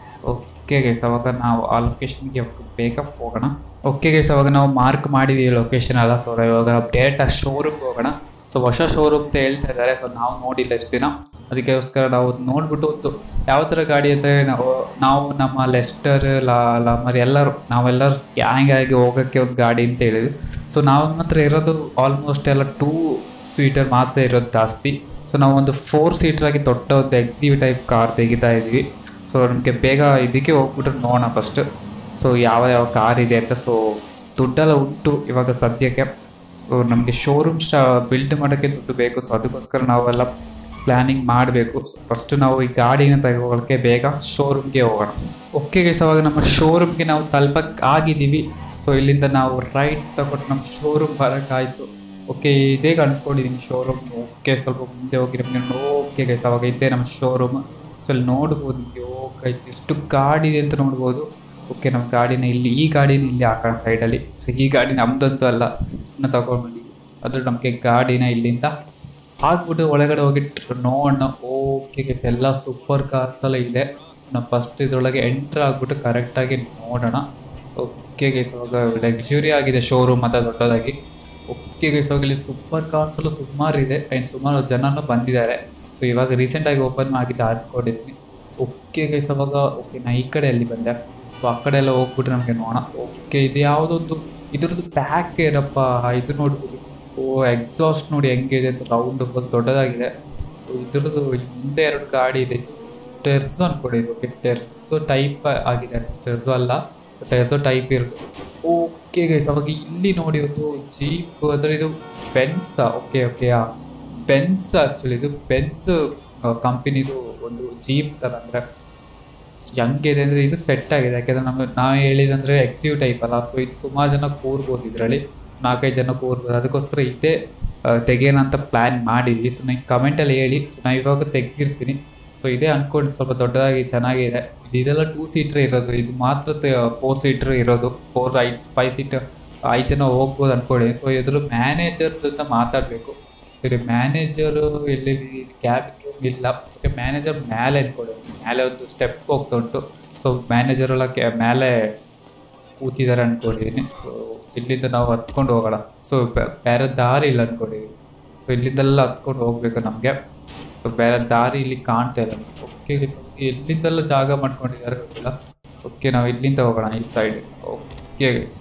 A: ಓಕೆ ಗೈಸ್ ಅವಾಗ ನಾವು ಆ ಲೊಕೇಶನ್ಗೆ ಬೇಗ ಹೋಗೋಣ ಓಕೆ ಗೈಸ್ ಅವಾಗ ನಾವು ಮಾರ್ಕ್ ಮಾಡಿದ್ದೀವಿ ಲೊಕೇಶನ್ ಎಲ್ಲ ಸೊ ಇವಾಗ ಡೈರೆಕ್ಟ್ ಆ ಶೋರೂಮ್ಗೆ ಹೋಗೋಣ ಸೊ ಹೊಸ ಶೋರೂಮ್ ಅಂತ ಹೇಳ್ತಾ ಇದ್ದಾರೆ ಸೊ ನಾವು ನೋಡಿಲ್ಲ ಎಷ್ಟು ದಿನ ಅದಕ್ಕೋಸ್ಕರ ನಾವು ನೋಡ್ಬಿಟ್ಟು ಒಂದು ಯಾವ ಥರ ಗಾಡಿ ಅಂದರೆ ನಾವು ನಾವು ನಮ್ಮ ಲೆಸ್ಟರ್ ಲಾ ಲಾಮರ್ ಎಲ್ಲರೂ ನಾವೆಲ್ಲರೂ ಗ್ಯಾಂಗ್ ಆಗಿ ಹೋಗೋಕ್ಕೆ ಒಂದು ಗಾಡಿ ಅಂತ ಹೇಳಿದ್ವಿ ಸೊ ನಾವು ಮಾತ್ರ ಇರೋದು ಆಲ್ಮೋಸ್ಟ್ ಎಲ್ಲ ಟೂ ಸೀಟರ್ ಮಾತ್ರ ಇರೋದು ಜಾಸ್ತಿ ಸೊ ನಾವು ಒಂದು ಫೋರ್ ಸೀಟರ್ ಆಗಿ ದೊಡ್ಡ ಒಂದು ಎಕ್ಸಿವಿ ಟೈಪ್ ಕಾರ್ ತೆಗಿತಾ ಇದ್ವಿ ಸೊ ಸೊ ನಮಗೆ ಬೇಗ ಇದಕ್ಕೆ ಹೋಗ್ಬಿಟ್ರೆ ನೋಡೋಣ ಫಸ್ಟ್ ಸೊ ಯಾವ ಯಾವ ಕಾರ್ ಇದೆ ಅಂತ ಸೊ ದುಡ್ಡೆಲ್ಲ ಉಂಟು ಇವಾಗ ಸದ್ಯಕ್ಕೆ ಸೊ ನಮಗೆ ಶೋರೂಮ್ ಸ್ಟಾ ಬಿಲ್ಡ್ ಮಾಡೋಕ್ಕೆ ದುಡ್ಡು ಬೇಕು ಸೊ ಅದಕ್ಕೋಸ್ಕರ ನಾವೆಲ್ಲ ಪ್ಲ್ಯಾನಿಂಗ್ ಮಾಡಬೇಕು ಫಸ್ಟ್ ನಾವು ಈ ಗಾಡಿನ ತಗೊಳ್ಳೋಕ್ಕೆ ಬೇಗ ಶೋರೂಮ್ಗೆ ಹೋಗೋಣ ಓಕೆ ಗೈಸ್ ಅವಾಗ ನಮ್ಮ ಶೋರೂಮ್ಗೆ ನಾವು ತಲುಪಕ್ಕೆ ಆಗಿದ್ದೀವಿ ಸೊ ಇಲ್ಲಿಂದ ನಾವು ರೈಟ್ ತಗೊಂಡು ನಮ್ಮ ಶೋರೂಮ್ ಬರೋಕ್ಕಾಯಿತು ಓಕೆ ಇದೇ ಅಂದ್ಕೊಂಡಿದ್ದೀನಿ ಶೋರೂಮ್ ಓಕೆ ಸ್ವಲ್ಪ ಮುಂದೆ ಹೋಗಿ ನಮಗೆ ಓಕೆ ಗೈಸ್ ಅವಾಗ ಇದ್ದೇ ನಮ್ಮ ಶೋರೂಮ್ ಸೊ ಇಲ್ಲಿ ನೋಡ್ಬೋದು ನಿಮಗೆ ಓ ಗೈಸ್ ಎಷ್ಟು ಗಾಡಿ ಇದೆ ಅಂತ ನೋಡ್ಬೋದು ಓಕೆ ನಮ್ಮ ಗಾಡಿನ ಇಲ್ಲಿ ಈ ಗಾಡಿನ ಇಲ್ಲಿ ಹಾಕೋಣ ಸೈಡಲ್ಲಿ ಸೊ ಈ ಗಾಡಿ ನಮ್ದಂತೂ ಅಲ್ಲ ಸುಮ್ಮನೆ ತಗೊಂಡ್ಬಂದಿದ್ವಿ ಅದು ನಮಗೆ ಗಾಡಿನ ಇಲ್ಲಿಂದ ಹಾಕ್ಬಿಟ್ಟು ಒಳಗಡೆ ಹೋಗಿ tr- ನೋಡೋಣ ಓಕೆ ಗೈಸ್ ಎಲ್ಲ ಸೂಪರ್ ಕಾರ್ಸ್ ಎಲ್ಲ ಇದೆ ನಾವು ಫಸ್ಟ್ ಇದರೊಳಗೆ ಎಂಟ್ರ್ ಆಗಿಬಿಟ್ಟು ಕರೆಕ್ಟಾಗಿ ನೋಡೋಣ ಓಕೆ ಗೈಸ್ ಅವಾಗ ಲಕ್ಸುರಿ ಆಗಿದೆ ಶೋರೂಮ್ ಅಂತ ದೊಡ್ಡದಾಗಿ ಓಕೆ ಗೈಸ್ ಅವಾಗ ಇಲ್ಲಿ ಸೂಪರ್ ಕಾರ್ಸ್ ಎಲ್ಲ ಸುಮಾರು ಇದೆ ಆ್ಯಂಡ್ ಸುಮಾರು ಜನನೂ ಬಂದಿದ್ದಾರೆ ಸೊ ಇವಾಗ ರೀಸೆಂಟಾಗಿ ಓಪನ್ ಆಗಿದ್ದು ಹಾಕೊಂಡಿದ್ದೀನಿ ಓಕೆ ಗೈಸ್ ಅವಾಗ ಓಕೆ ನಾ ಈ ಕಡೆ ಅಲ್ಲಿ ಬಂದೆ ಸೊ ಆ ಕಡೆ ಎಲ್ಲ ಹೋಗ್ಬಿಟ್ರೆ ನಮಗೆ ನೋಡೋಣ ಓಕೆ ಇದು ಯಾವುದೊಂದು ಇದ್ರದ್ದು ಪ್ಯಾಕ್ ಏನಪ್ಪ ಇದು ನೋಡ್ಬೋದು ಓ ಎಕ್ಸಾಸ್ಟ್ ನೋಡಿ ಹೆಂಗಿದೆ ಅಂತ ರೌಂಡ್ ಫುಲ್ ದೊಡ್ಡದಾಗಿದೆ ಸೊ ಇದ್ರದ್ದು ಹಿಂದೆ ಎರಡು ಗಾಡಿ ಇದೆ ಇದು ಟೆರ್ಸೋ ಅನ್ಕೊಡಿ ಓಕೆ ಟೆರ್ಸೋ ಟೈಪ್ ಆಗಿದೆ ಟೆರ್ಸೋ ಅಲ್ಲ ಟೆರ್ಸೋ ಟೈಪ್ ಇರೋದು ಓಕೆ ಗೈಸ್ ಅವಾಗ ಇಲ್ಲಿ ನೋಡಿ ಒಂದು ಜೀಪ್ ಅಂದರೆ ಇದು Benz okay okay Benz actually ಇದು ಬೆನ್ಸ್ ಕಂಪನಿದು ಒಂದು ಜೀಪ್ ಥರ ಅಂದರೆ ಹೆಂಗಿದೆ ಅಂದರೆ ಇದು ಸೆಟ್ ಆಗಿದೆ ಯಾಕೆಂದರೆ ನಮ್ಮ ನಾವು ಹೇಳಿದಂದರೆ ಎಕ್ಸಿವ್ ಟೈಪ್ ಅಲ್ಲ ಸೊ ಇದು ಸುಮಾರು ಜನ ಕೂರ್ಬೋದು ಇದರಲ್ಲಿ ನಾಲ್ಕೈದು ಜನ ಕೂರ್ಬೋದು ಅದಕ್ಕೋಸ್ಕರ ಇದೇ ಆ, ತೆಗೆಯೋಣ ಅಂತ ಪ್ಲ್ಯಾನ್ ಮಾಡಿದ್ವಿ ಸೊ ನಂಗೆ ಕಮೆಂಟಲ್ಲಿ ಹೇಳಿ ಸೊ ನಾನು ಇವಾಗ ತೆಗ್ದಿರ್ತೀನಿ ಸೊ ಇದೇ ಅಂದ್ಕೊಂಡು ಸ್ವಲ್ಪ ದೊಡ್ಡದಾಗಿ ಚೆನ್ನಾಗಿದೆ ಇದು ಇದೆಲ್ಲ ಟೂ ಸೀಟ್ರ್ ಇರೋದು ಇದು ಮಾತ್ರ ಫೋರ್ ಸೀಟ್ರ್ ಇರೋದು ಫೋರ್ ಐದು ಫೈವ್ ಸೀಟ್ ಐದು ಜನ ಹೋಗ್ಬೋದು ಅಂದ್ಕೊಳ್ಳಿ ಸೊ ಇದ್ರ ಮ್ಯಾನೇಜರ್ ಅಂತ ಮಾತಾಡಬೇಕು ಸರಿ ಮ್ಯಾನೇಜರು ಎಲ್ಲೆಲ್ಲಿ ಕ್ಯಾಬ್ ಇಲ್ಲ ಓಕೆ ಮ್ಯಾನೇಜರ್ ಮೇಲೆ ಅನ್ಕೊಳ್ಳಿ ಮೇಲೆ ಒಂದು ಸ್ಟೆಪ್ ಹೋಗ್ತಾ ಉಂಟು ಸೊ ಮ್ಯಾನೇಜರ್ ಎಲ್ಲ ಕ್ಯಾ ಮೇಲೆ ಕೂತಿದ್ದಾರೆ ಅನ್ಕೊಂಡಿದ್ದೀನಿ ಸೊ ಇಲ್ಲಿಂದ ನಾವು ಹತ್ಕೊಂಡು ಹೋಗೋಣ ಸೊ ಬೇರೆ ದಾರಿ ಇಲ್ಲ ಅನ್ಕೊಂಡಿದ್ದೀನಿ ಸೊ ಇಲ್ಲಿಂದೆಲ್ಲ ಹತ್ಕೊಂಡು ಹೋಗ್ಬೇಕು ನಮಗೆ ಸೊ ಬೇರೆ ದಾರಿ ಇಲ್ಲಿ ಕಾಣ್ತಾ ಇಲ್ಲ ಓಕೆ ಸೊ ಎಲ್ಲಿಂದೆಲ್ಲ ಜಾಗ ಮಾಡ್ಕೊಂಡಿದ್ದಾರೆ ಗೊತ್ತಿಲ್ಲ ಓಕೆ ನಾವು ಇಲ್ಲಿಂದ ಹೋಗೋಣ ಈ ಸೈಡ್ ಓಕೆ ಗೈಸ್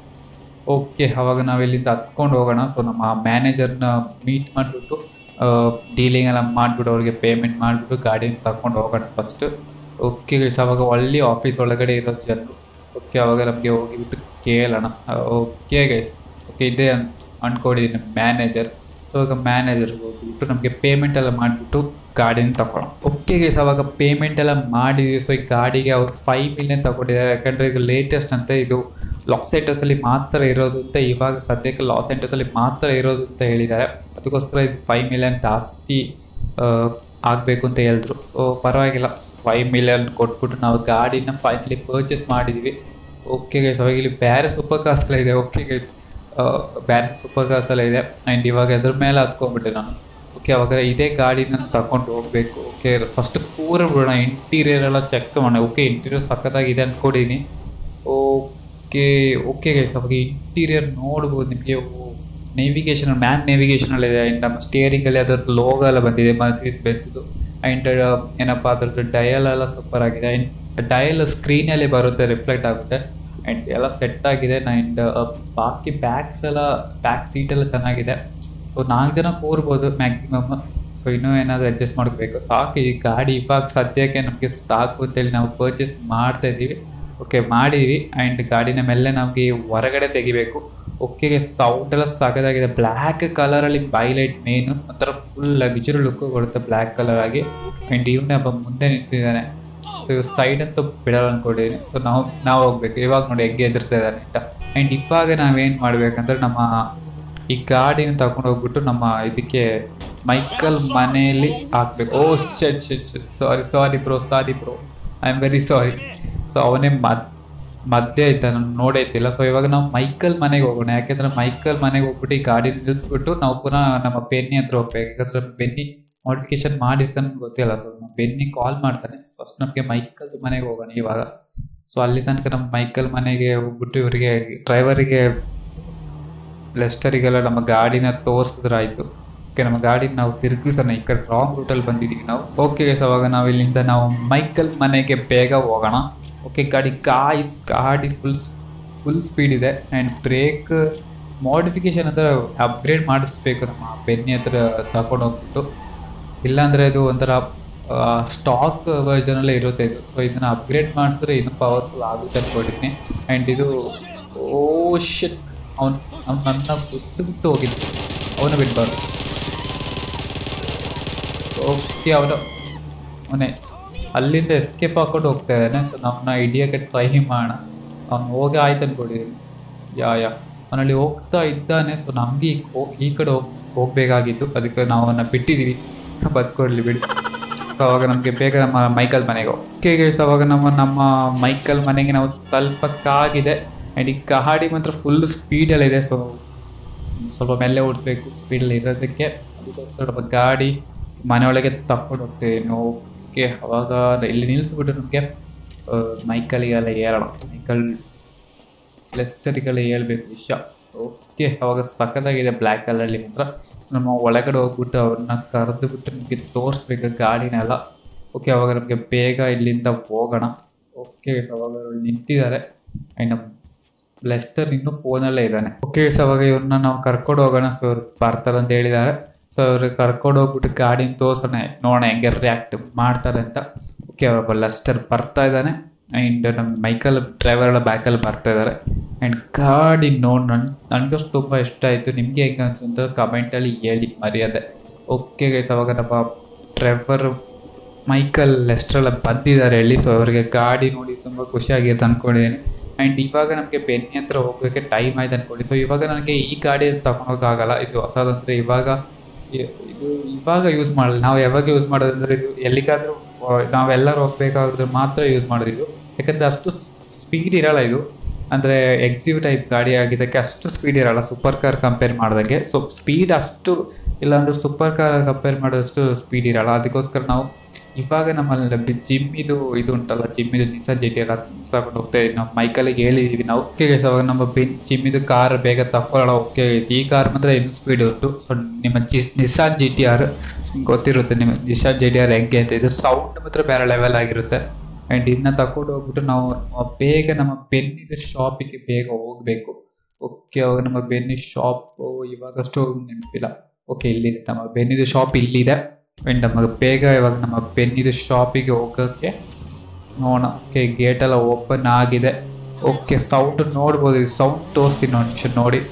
A: ಓಕೆ ಅವಾಗ ನಾವು ಇಲ್ಲಿಂದ ಹತ್ಕೊಂಡು ಹೋಗೋಣ ಸೊ ನಮ್ಮ ಮ್ಯಾನೇಜರ್ನ ಮೀಟ್ ಮಾಡಿಬಿಟ್ಟು ಡೀಲಿಂಗ್ ಎಲ್ಲ ಮಾಡಿಬಿಟ್ಟು ಅವ್ರಿಗೆ ಪೇಮೆಂಟ್ ಮಾಡಿಬಿಟ್ಟು ಗಾಡಿನ ತಗೊಂಡು ಹೋಗೋಣ ಫಸ್ಟ್ ಓಕೆ ಗೈಸ್ ಅವಾಗ ಒಳ್ಳೆ ಆಫೀಸ್ ಒಳಗಡೆ ಇರೋ ಜನರು ಓಕೆ ಅವಾಗ ನಮಗೆ ಹೋಗಿಬಿಟ್ಟು ಕೇಳೋಣ ಓಕೆ ಗೈಸ್ ಓಕೆ ಇದೇ ಅನ್ ಅಂದ್ಕೊಂಡಿದ್ದೀನಿ ಮ್ಯಾನೇಜರ್ ಸೊ ಇವಾಗ ಮ್ಯಾನೇಜರ್ಗೆ ಹೋಗ್ಬಿಟ್ಟು ನಮಗೆ ಪೇಮೆಂಟ್ ಎಲ್ಲ ಮಾಡಿಬಿಟ್ಟು ಗಾಡಿನ ತಗೊಳ್ಳೋಣ ಓಕೆ ಗೈಸ್ ಅವಾಗ ಪೇಮೆಂಟ್ ಎಲ್ಲ ಮಾಡಿದ್ವಿ ಸೊ ಈ ಗಾಡಿಗೆ ಅವರು ಫೈವ್ ಮಿಲಿಯನ್ ತಗೊಂಡಿದ್ದಾರೆ ಯಾಕಂದರೆ ಇದು ಲೇಟೆಸ್ಟ್ ಅಂತ ಇದು ಲಾಸ್ ಏಂಟಸಲ್ಲಿ ಮಾತ್ರ ಇರೋದು ಅಂತ ಇವಾಗ ಸದ್ಯಕ್ಕೆ ಲಾಸ್ ಏಂಟಸಲ್ಲಿ ಮಾತ್ರ ಇರೋದು ಅಂತ ಹೇಳಿದ್ದಾರೆ ಅದಕ್ಕೋಸ್ಕರ ಇದು ಫೈವ್ ಮಿಲಿಯನ್ ಜಾಸ್ತಿ ಆಗಬೇಕು ಅಂತ ಹೇಳಿದ್ರು ಸೊ ಪರವಾಗಿಲ್ಲ ಫೈವ್ ಮಿಲಿಯನ್ ಕೊಟ್ಬಿಟ್ಟು ನಾವು ಗಾಡಿನ ಫೈನಲಿ ಪರ್ಚೇಸ್ ಮಾಡಿದ್ವಿ ಓಕೆ ಗೈಸ್ ಅವಾಗ ಇಲ್ಲಿ ಬೇರೆ ಸೂಪರ್ ಕಾರ್ಸ್ಗಳ ಇದೆ ಓಕೆ ಗೈಸ್ ಬೇರೆ ಸೂಪರ್ ಕಾರ್ಸ್ ಎಲ್ಲ ಇದೆ ಆ್ಯಂಡ್ ಇವಾಗ ಅದ್ರ ಮೇಲೆ ಹತ್ಕೊಂಡ್ಬಿಟ್ಟೆ ನಾನು ಓಕೆ ಅವಾಗ ಇದೇ ಗಾಡಿನ ತಗೊಂಡು ಹೋಗಬೇಕು ಓಕೆ ಫಸ್ಟ್ ಕೂರ ಬಿಡೋಣ ಇಂಟೀರಿಯರ್ ಎಲ್ಲ ಚೆಕ್ ಮಾಡೋಣ ಓಕೆ ಇಂಟೀರಿಯರ್ ಸಖತ್ತಾಗಿದೆ ಅಂದ್ಕೊಂಡಿದ್ದೀನಿ ಓಕೆ ಓಕೆ ಗೈಸ್ ಅವಾಗ ಇಂಟೀರಿಯರ್ ನೋಡ್ಬೋದು ನಿಮಗೆ ನೇವಿಗೇಷನ್ ಮ್ಯಾನ್ ನೇವಿಗೇಷನಲ್ಲಿದೆ ಆ್ಯಂಡ್ ನಮ್ಮ ಸ್ಟಿಯರಿಂಗಲ್ಲಿ ಅದರದ್ದು ಲೋಗೋ ಎಲ್ಲ ಬಂದಿದೆ ಮರ್ಸಿಸ್ ಬೆನ್ಸ್ದು ಆ್ಯಂಡ್ ಏನಪ್ಪ ಅದ್ರದ್ದು ಡಯಲ್ ಎಲ್ಲ ಸೂಪರ್ ಆಗಿದೆ ಆ್ಯಂಡ್ ಡಯಲ್ ಸ್ಕ್ರೀನಲ್ಲಿ ಬರುತ್ತೆ ರಿಫ್ಲೆಕ್ಟ್ ಆಗುತ್ತೆ ಆ್ಯಂಡ್ ಎಲ್ಲ ಸೆಟ್ ಆಗಿದೆ ಆ್ಯಂಡ್ ಬಾಕಿ ಬ್ಯಾಗ್ಸ್ ಎಲ್ಲ ಬ್ಯಾಕ್ ಸೀಟ್ ಎಲ್ಲ ಚೆನ್ನಾಗಿದೆ ಸೊ ನಾಲ್ಕು ಜನ ಕೂರ್ಬೋದು ಮ್ಯಾಕ್ಸಿಮಮ್ ಸೊ ಇನ್ನೂ ಏನಾದರೂ ಅಡ್ಜಸ್ಟ್ ಮಾಡ್ಕೋಬೇಕು ಸಾಕು ಈ ಗಾಡಿ ಇವಾಗ ಸದ್ಯಕ್ಕೆ ನಮಗೆ ಸಾಕು ಅಂತೇಳಿ ನಾವು ಪರ್ಚೇಸ್ ಮಾಡ್ತಾ ಇದ್ದೀವಿ ಓಕೆ ಮಾಡಿದ್ವಿ ಆ್ಯಂಡ್ ಗಾಡಿನ ಮೇಲೆ ನಮಗೆ ಹೊರಗಡೆ ತೆಗಿಬೇಕು ಓಕೆಗೆ ಸೌಂಡ್ ಎಲ್ಲ ಸಾಕಾಗಿದೆ ಬ್ಲ್ಯಾಕ್ ಕಲರಲ್ಲಿ ಬೈಲೈಟ್ ಮೇನು ಒಂಥರ ಫುಲ್ ಲಗ್ಜರಿ ಲುಕ್ ಕೊಡುತ್ತೆ ಬ್ಲ್ಯಾಕ್ ಕಲರ್ ಆಗಿ ಆ್ಯಂಡ್ ಇವನೇ ಒಬ್ಬ ಮುಂದೆ ನಿಂತಿದ್ದಾನೆ ಸೊ ಇವ್ ಸೈಡ್ ಅಂತೂ ಬಿಡಲ್ಲ ಅನ್ಕೊಂಡಿದ್ದೀನಿ ಸೊ ನಾವು ನಾವು ಹೋಗ್ಬೇಕು ಇವಾಗ ನೋಡಿ ಹೆಂಗೆ ಎದುರ್ತಾ ಇದ್ದಾನೆ ಅಂತ ಆ್ಯಂಡ್ ಇವಾಗ ನಾವೇನು ಮಾಡ್ಬೇಕಂದ್ರೆ ನಮ್ಮ ಈ ಗಾಡಿನ ತಗೊಂಡು ಹೋಗ್ಬಿಟ್ಟು ನಮ್ಮ ಇದಕ್ಕೆ ಮೈಕಲ್ ಮನೆಯಲ್ಲಿ ಹಾಕ್ಬೇಕು oh shit shit shit sorry sorry bro sorry bro I am very sorry so ಅವನೇ ಮದ್ ಮಧ್ಯೆ ಇದ್ದ ನಾನು ನೋಡೇ ಇದ್ದಿಲ್ಲ ಸೊ ಇವಾಗ ನಾವು ಮೈಕಲ್ ಮನೆಗೆ ಹೋಗೋಣ ಯಾಕೆಂದ್ರೆ ಮೈಕಲ್ ಮನೆಗೆ ಹೋಗ್ಬಿಟ್ಟು ಈ ಗಾಡಿ ನಿಲ್ಲಿಸ್ಬಿಟ್ಟು ನಾವು ಪುನಃ ನಮ್ಮ ಬೆನ್ನಿ ಹತ್ರ ಹೋಗ್ಬೇಕು ಯಾಕಂದ್ರೆ ಬೆನ್ನಿ ಮಾಡಿಫಿಕೇಶನ್ ಮಾಡಿರ್ತಾನೆ ನಮ್ಗೆ ಗೊತ್ತಿಲ್ಲ ಸೊ ನಮ್ಮ ಬೆನ್ನಿ ಕಾಲ್ ಮಾಡ್ತಾನೆ ಫಸ್ಟ್ ನಮಗೆ ಮೈಕಲ್ ಮನೆಗೆ ಹೋಗೋಣ ಇವಾಗ ಸೊ ಅಲ್ಲಿ ತನಕ ನಮ್ಮ ಮೈಕಲ್ ಮನೆಗೆ ಹೋಗ್ಬಿಟ್ಟು ಇವರಿಗೆ ಡ್ರೈವರಿಗೆ ಲೆಸ್ಟರಿಗೆಲ್ಲ ನಮ್ಮ ಗಾಡಿನ ತೋರಿಸಿದ್ರಾಯ್ತು ಓಕೆ ನಮ್ಮ ಗಾಡಿನ ನಾವು ತಿರುಗಿಸೋಣ ಈ ಕಡೆ ರಾಂಗ್ ರೂಟಲ್ಲಿ ಬಂದಿದ್ದೀವಿ ನಾವು ಓಕೆ ಸೊ ಅವಾಗ ನಾವು ಇಲ್ಲಿಂದ ನಾವು ಮೈಕಲ್ ಮನೆಗೆ ಬೇಗ ಹೋಗೋಣ ಓಕೆ ಗಾಡಿ ಕಾಯ್ಸ್ ಗಾಡಿ ಫುಲ್ ಫುಲ್ ಸ್ಪೀಡ್ ಇದೆ ಆ್ಯಂಡ್ ಬ್ರೇಕ್ ಮಾಡಿಫಿಕೇಶನ್ ಅಂದರೆ ಅಪ್ಗ್ರೇಡ್ ಮಾಡಿಸ್ಬೇಕು ನಮ್ಮ ಬೆನ್ನಿ ಹತ್ರ ತಗೊಂಡು ಹೋಗ್ಬಿಟ್ಟು ಇಲ್ಲಾಂದರೆ ಇದು ಒಂಥರ ಸ್ಟಾಕ್ ವರ್ಜನಲ್ಲೇ ಇರುತ್ತೆ ಇದು ಸೊ ಇದನ್ನು ಅಪ್ಗ್ರೇಡ್ ಮಾಡಿಸಿದ್ರೆ ಇನ್ನೂ ಪವರ್ಫುಲ್ ಆಗುತ್ತೆ ಅಂದ್ಕೊಂಡಿದ್ದೀನಿ ಆ್ಯಂಡ್ ಇದು ಓ ಶಿಟ್ ಅವ್ನು ಅವ್ನು ನನ್ನ ಬಿಟ್ಟು ಬಿಟ್ಟು ಹೋಗಿದ್ದು ಅವನು ಬಿಡ್ಬಾರ್ದು ಓಕೆ ಅವನು ಅವನೇ ಅಲ್ಲಿಂದ ಎಸ್ಕೇಪ್ ಹಾಕೊಂಡು ಹೋಗ್ತಾ ಇದ್ದಾನೆ ಸೊ ನಮ್ಮನ್ನ ಹಿಡಿಯೋಕ್ಕೆ ಟ್ರೈ ಮಾಡೋಣ ಅವ್ನು ಹೋಗಿ ಆಯ್ತು ಅನ್ಕೊಂಡಿದ್ದೀನಿ ಯಾ ಯಾ ಅವನಲ್ಲಿ ಹೋಗ್ತಾ ಇದ್ದಾನೆ ಸೊ ನಮಗೆ ಈ ಹೋಗಿ ಈ ಕಡೆ ಹೋಗಿ ಹೋಗಬೇಕಾಗಿತ್ತು ಅದಕ್ಕೆ ನಾವು ಅವನ್ನ ಬಿಟ್ಟಿದ್ದೀವಿ ಬದುಕೊಡ್ಲಿ ಬಿಡಿ ಸೊ ಅವಾಗ ನಮಗೆ ಬೇಗ ನಮ್ಮ ಮೈಕಲ್ ಮನೆಗೆ ಓಕೆ ಗೈಸ್ ಅವಾಗ ನಮ್ಮ ನಮ್ಮ ಮೈಕಲ್ ಮನೆಗೆ ನಾವು ತಲುಪಕ್ಕಾಗಿದೆ ಆ್ಯಂಡ್ ಈ ಕಹಾಡಿ ಮಾತ್ರ ಫುಲ್ ಸ್ಪೀಡಲ್ಲಿದೆ ಸೊ ಸ್ವಲ್ಪ ಮೆಲ್ಲೆ ಓಡಿಸ್ಬೇಕು ಸ್ಪೀಡಲ್ಲಿ ಇರೋದಕ್ಕೆ ಅದಕ್ಕೋಸ್ಕರ ನಮ್ಮ ಗಾಡಿ ಮನೆಯೊಳಗೆ ತಕೊಂಡು ಹೋಗ್ತೀವಿ ಓಕೆ ಅವಾಗ ಇಲ್ಲಿ ನಿಲ್ಲಿಸ್ಬಿಟ್ಟು ನಮಗೆ ಮೈಕಲಿಗೆಲ್ಲ ಏರೋಣ ಮೈಕಲ್ ಲೆಸ್ಟರಿಗೆಲ್ಲ ಹೇಳ್ಬೇಕು ವಿಷಯ ಓಕೆ ಅವಾಗ ಸಖತ್ತಾಗಿದೆ ಬ್ಲ್ಯಾಕ್ ಕಲರಲ್ಲಿ ಮಾತ್ರ ನಮ್ಮ ಒಳಗಡೆ ಹೋಗ್ಬಿಟ್ಟು ಅವ್ರನ್ನ ಕರೆದು ಬಿಟ್ಟು ನಮಗೆ ತೋರಿಸ್ಬೇಕು ಗಾಡಿನೆಲ್ಲ ಓಕೆ ಅವಾಗ ನಮಗೆ ಬೇಗ ಇಲ್ಲಿಂದ ಹೋಗೋಣ ಓಕೆ ಅವಾಗ ಅವ್ರು ನಿಂತಿದ್ದಾರೆ ಆ್ಯಂಡ್ ನಮ್ಮ ಲೆಸ್ಟರ್ ಇನ್ನೂ ಫೋನಲ್ಲೇ ಇದ್ದಾನೆ ಓಕೆ ಸೊ ಅವಾಗ ಇವ್ರನ್ನ ನಾವು ಕರ್ಕೊಂಡು ಹೋಗೋಣ ಸೊ ಅವ್ರು ಬರ್ತಾರೆ ಅಂತ ಹೇಳಿದ್ದಾರೆ ಸೊ ಅವ್ರು ಕರ್ಕೊಂಡು ಹೋಗ್ಬಿಟ್ಟು ಗಾಡಿನ ತೋರ್ಸೋಣ ನೋಡೋಣ ಹೆಂಗೆ ರಿಯಾಕ್ಟ್ ಮಾಡ್ತಾರೆ ಅಂತ ಓಕೆ ಅವ್ರ ಲೆಸ್ಟರ್ ಬರ್ತಾ ಇದ್ದಾನೆ ಆ್ಯಂಡ್ ನಮ್ಮ ಮೈಕಲ್ ಡ್ರೈವರ್ ಎಲ್ಲ ಬ್ಯಾಕಲ್ಲಿ ಬರ್ತಾ ಇದ್ದಾರೆ ಆ್ಯಂಡ್ ಗಾಡಿ ನೋಡಿ ನನ್ ನನಗಷ್ಟು ತುಂಬ ಇಷ್ಟ ಆಯಿತು ನಿಮಗೆ ಹೆಂಗೆ ಅನ್ಸುತ್ತೆ ಕಮೆಂಟಲ್ಲಿ ಹೇಳಿ ಮರ್ಯಾದೆ ಓಕೆ ಗೈಸ್ ಅವಾಗ ನಮ್ಮ ಡ್ರೈವರ್ ಮೈಕಲ್ ಲೆಸ್ಟ್ರೆಲ್ಲ ಬಂದಿದ್ದಾರೆ ಹೇಳಿ ಸೊ ಅವರಿಗೆ ಗಾಡಿ ನೋಡಿ ತುಂಬ ಖುಷಿಯಾಗಿರುತ್ತೆ ಅಂದ್ಕೊಂಡಿದ್ದೀನಿ ಆ್ಯಂಡ್ ಇವಾಗ ನಮಗೆ ಬೆನ್ನಿ ಹತ್ರ ಹೋಗೋಕ್ಕೆ ಟೈಮ್ ಆಯ್ತು ಅಂದ್ಕೊಳ್ಳಿ ಸೊ ಇವಾಗ ನನಗೆ ಈ ಗಾಡಿಯನ್ನು ತಗೊಳೋಕ್ಕಾಗಲ್ಲ ಇದು ಹೊಸದಂದರೆ ಇವಾಗ ಇ- ಇದು ಇವಾಗ ಯೂಸ್ ಮಾಡಲ್ಲ ನಾವು ಯಾವಾಗ ಯೂಸ್ ಮಾಡೋದಂದ್ರೆ ಇದು ಎಲ್ಲಿಗಾದರೂ ನಾವೆಲ್ಲರೂ ಹೋಗ್ಬೇಕಾದ್ರೆ ಮಾತ್ರ ಯೂಸ್ ಮಾಡೋದು ಇದು ಯಾಕಂದರೆ ಅಷ್ಟು ಸ್ಪೀಡ್ ಇರಲ್ಲ ಇದು ಅಂದರೆ ಎಕ್ಸಿವ್ ಟೈಪ್ ಗಾಡಿ ಆಗಿದ್ದಕ್ಕೆ ಅಷ್ಟು ಸ್ಪೀಡ್ ಇರಲ್ಲ ಸೂಪರ್ ಕಾರ್ ಕಂಪೇರ್ ಮಾಡಿದಂಗೆ ಸೊ ಸ್ಪೀಡ್ ಅಷ್ಟು ಇಲ್ಲಾಂದ್ರೆ ಸೂಪರ್ ಕಾರ್ ಕಂಪೇರ್ ಮಾಡೋದಷ್ಟು ಸ್ಪೀಡ್ ಇರಲ್ಲ ಅದಕ್ಕೋಸ್ಕರ ನಾವು ಇವಾಗ ನಮ್ಮಲ್ಲಿ ಜಿಮ್ ಇದು ಇದು ಉಂಟಲ್ಲ ಜಿಮ್ ಇದು ನಿಸಾ ಜಿ ಟಿ ಎಲ್ಲ ತಗೊಂಡು ಹೋಗ್ತಾ ಇದೀವಿ ನಾವು ಮೈಕಲ್ಲಿಗೆ ಹೇಳಿದೀವಿ ನಾವು ಓಕೆ ಗೈಸ್ ಅವಾಗ ನಮ್ಮ ಬಿನ್ ಜಿಮ್ ಇದು ಕಾರ್ ಬೇಗ ತಗೊಳ್ಳೋಣ ಓಕೆ ಗೈಸ್ ಈ ಕಾರ್ ಮಾತ್ರ ಇನ್ನೂ ಸ್ಪೀಡ್ ಉಂಟು ಸೊ ನಿಮ್ಮ G Nissan G T R ಗೊತ್ತಿರುತ್ತೆ ನಿಮ್ಮ ನಿಸಾನ್ ಜಿ ಟಿ ಆರ್ ಹೆಂಗೆ ಅಂತ ಇದು ಸೌಂಡ್ ಮಾತ್ರ ಬೇರೆ ಲೆವೆಲ್ ಆಗಿರುತ್ತೆ ಆ್ಯಂಡ್ ಇದನ್ನ ತಗೊಂಡು ಹೋಗ್ಬಿಟ್ಟು ನಾವು ಆ ಬೇಗ ನಮ್ಮ ಬೆನ್ನಿದ ಶಾಪಿಗೆ ಬೇಗ ಹೋಗಬೇಕು ಓಕೆ ಅವಾಗ ನಮ್ಮ ಬೆನ್ನಿ ಶಾಪ್ ಇವಾಗಷ್ಟು ನೆನಪಿಲ್ಲ ಓಕೆ ಇಲ್ಲಿದೆ ನಮ್ಮ ಬೆನ್ನಿದು ಶಾಪ್ ಇಲ್ಲಿದೆ ಆ್ಯಂಡ್ ನಮಗೆ ಬೇಗ ಇವಾಗ ನಮ್ಮ ಬೆನ್ನಿದು ಶಾಪಿಗೆ ಹೋಗೋಕ್ಕೆ ನೋಡೋಣ ಓಕೆ ಗೇಟೆಲ್ಲ ಓಪನ್ ಆಗಿದೆ ಓಕೆ ಸೌಂಡ್ ನೋಡ್ಬೋದು ಸೌಂಡ್ ತೋರಿಸ್ತೀನಿ ಒಂದು ನಿಮಿಷ ನೋಡಿ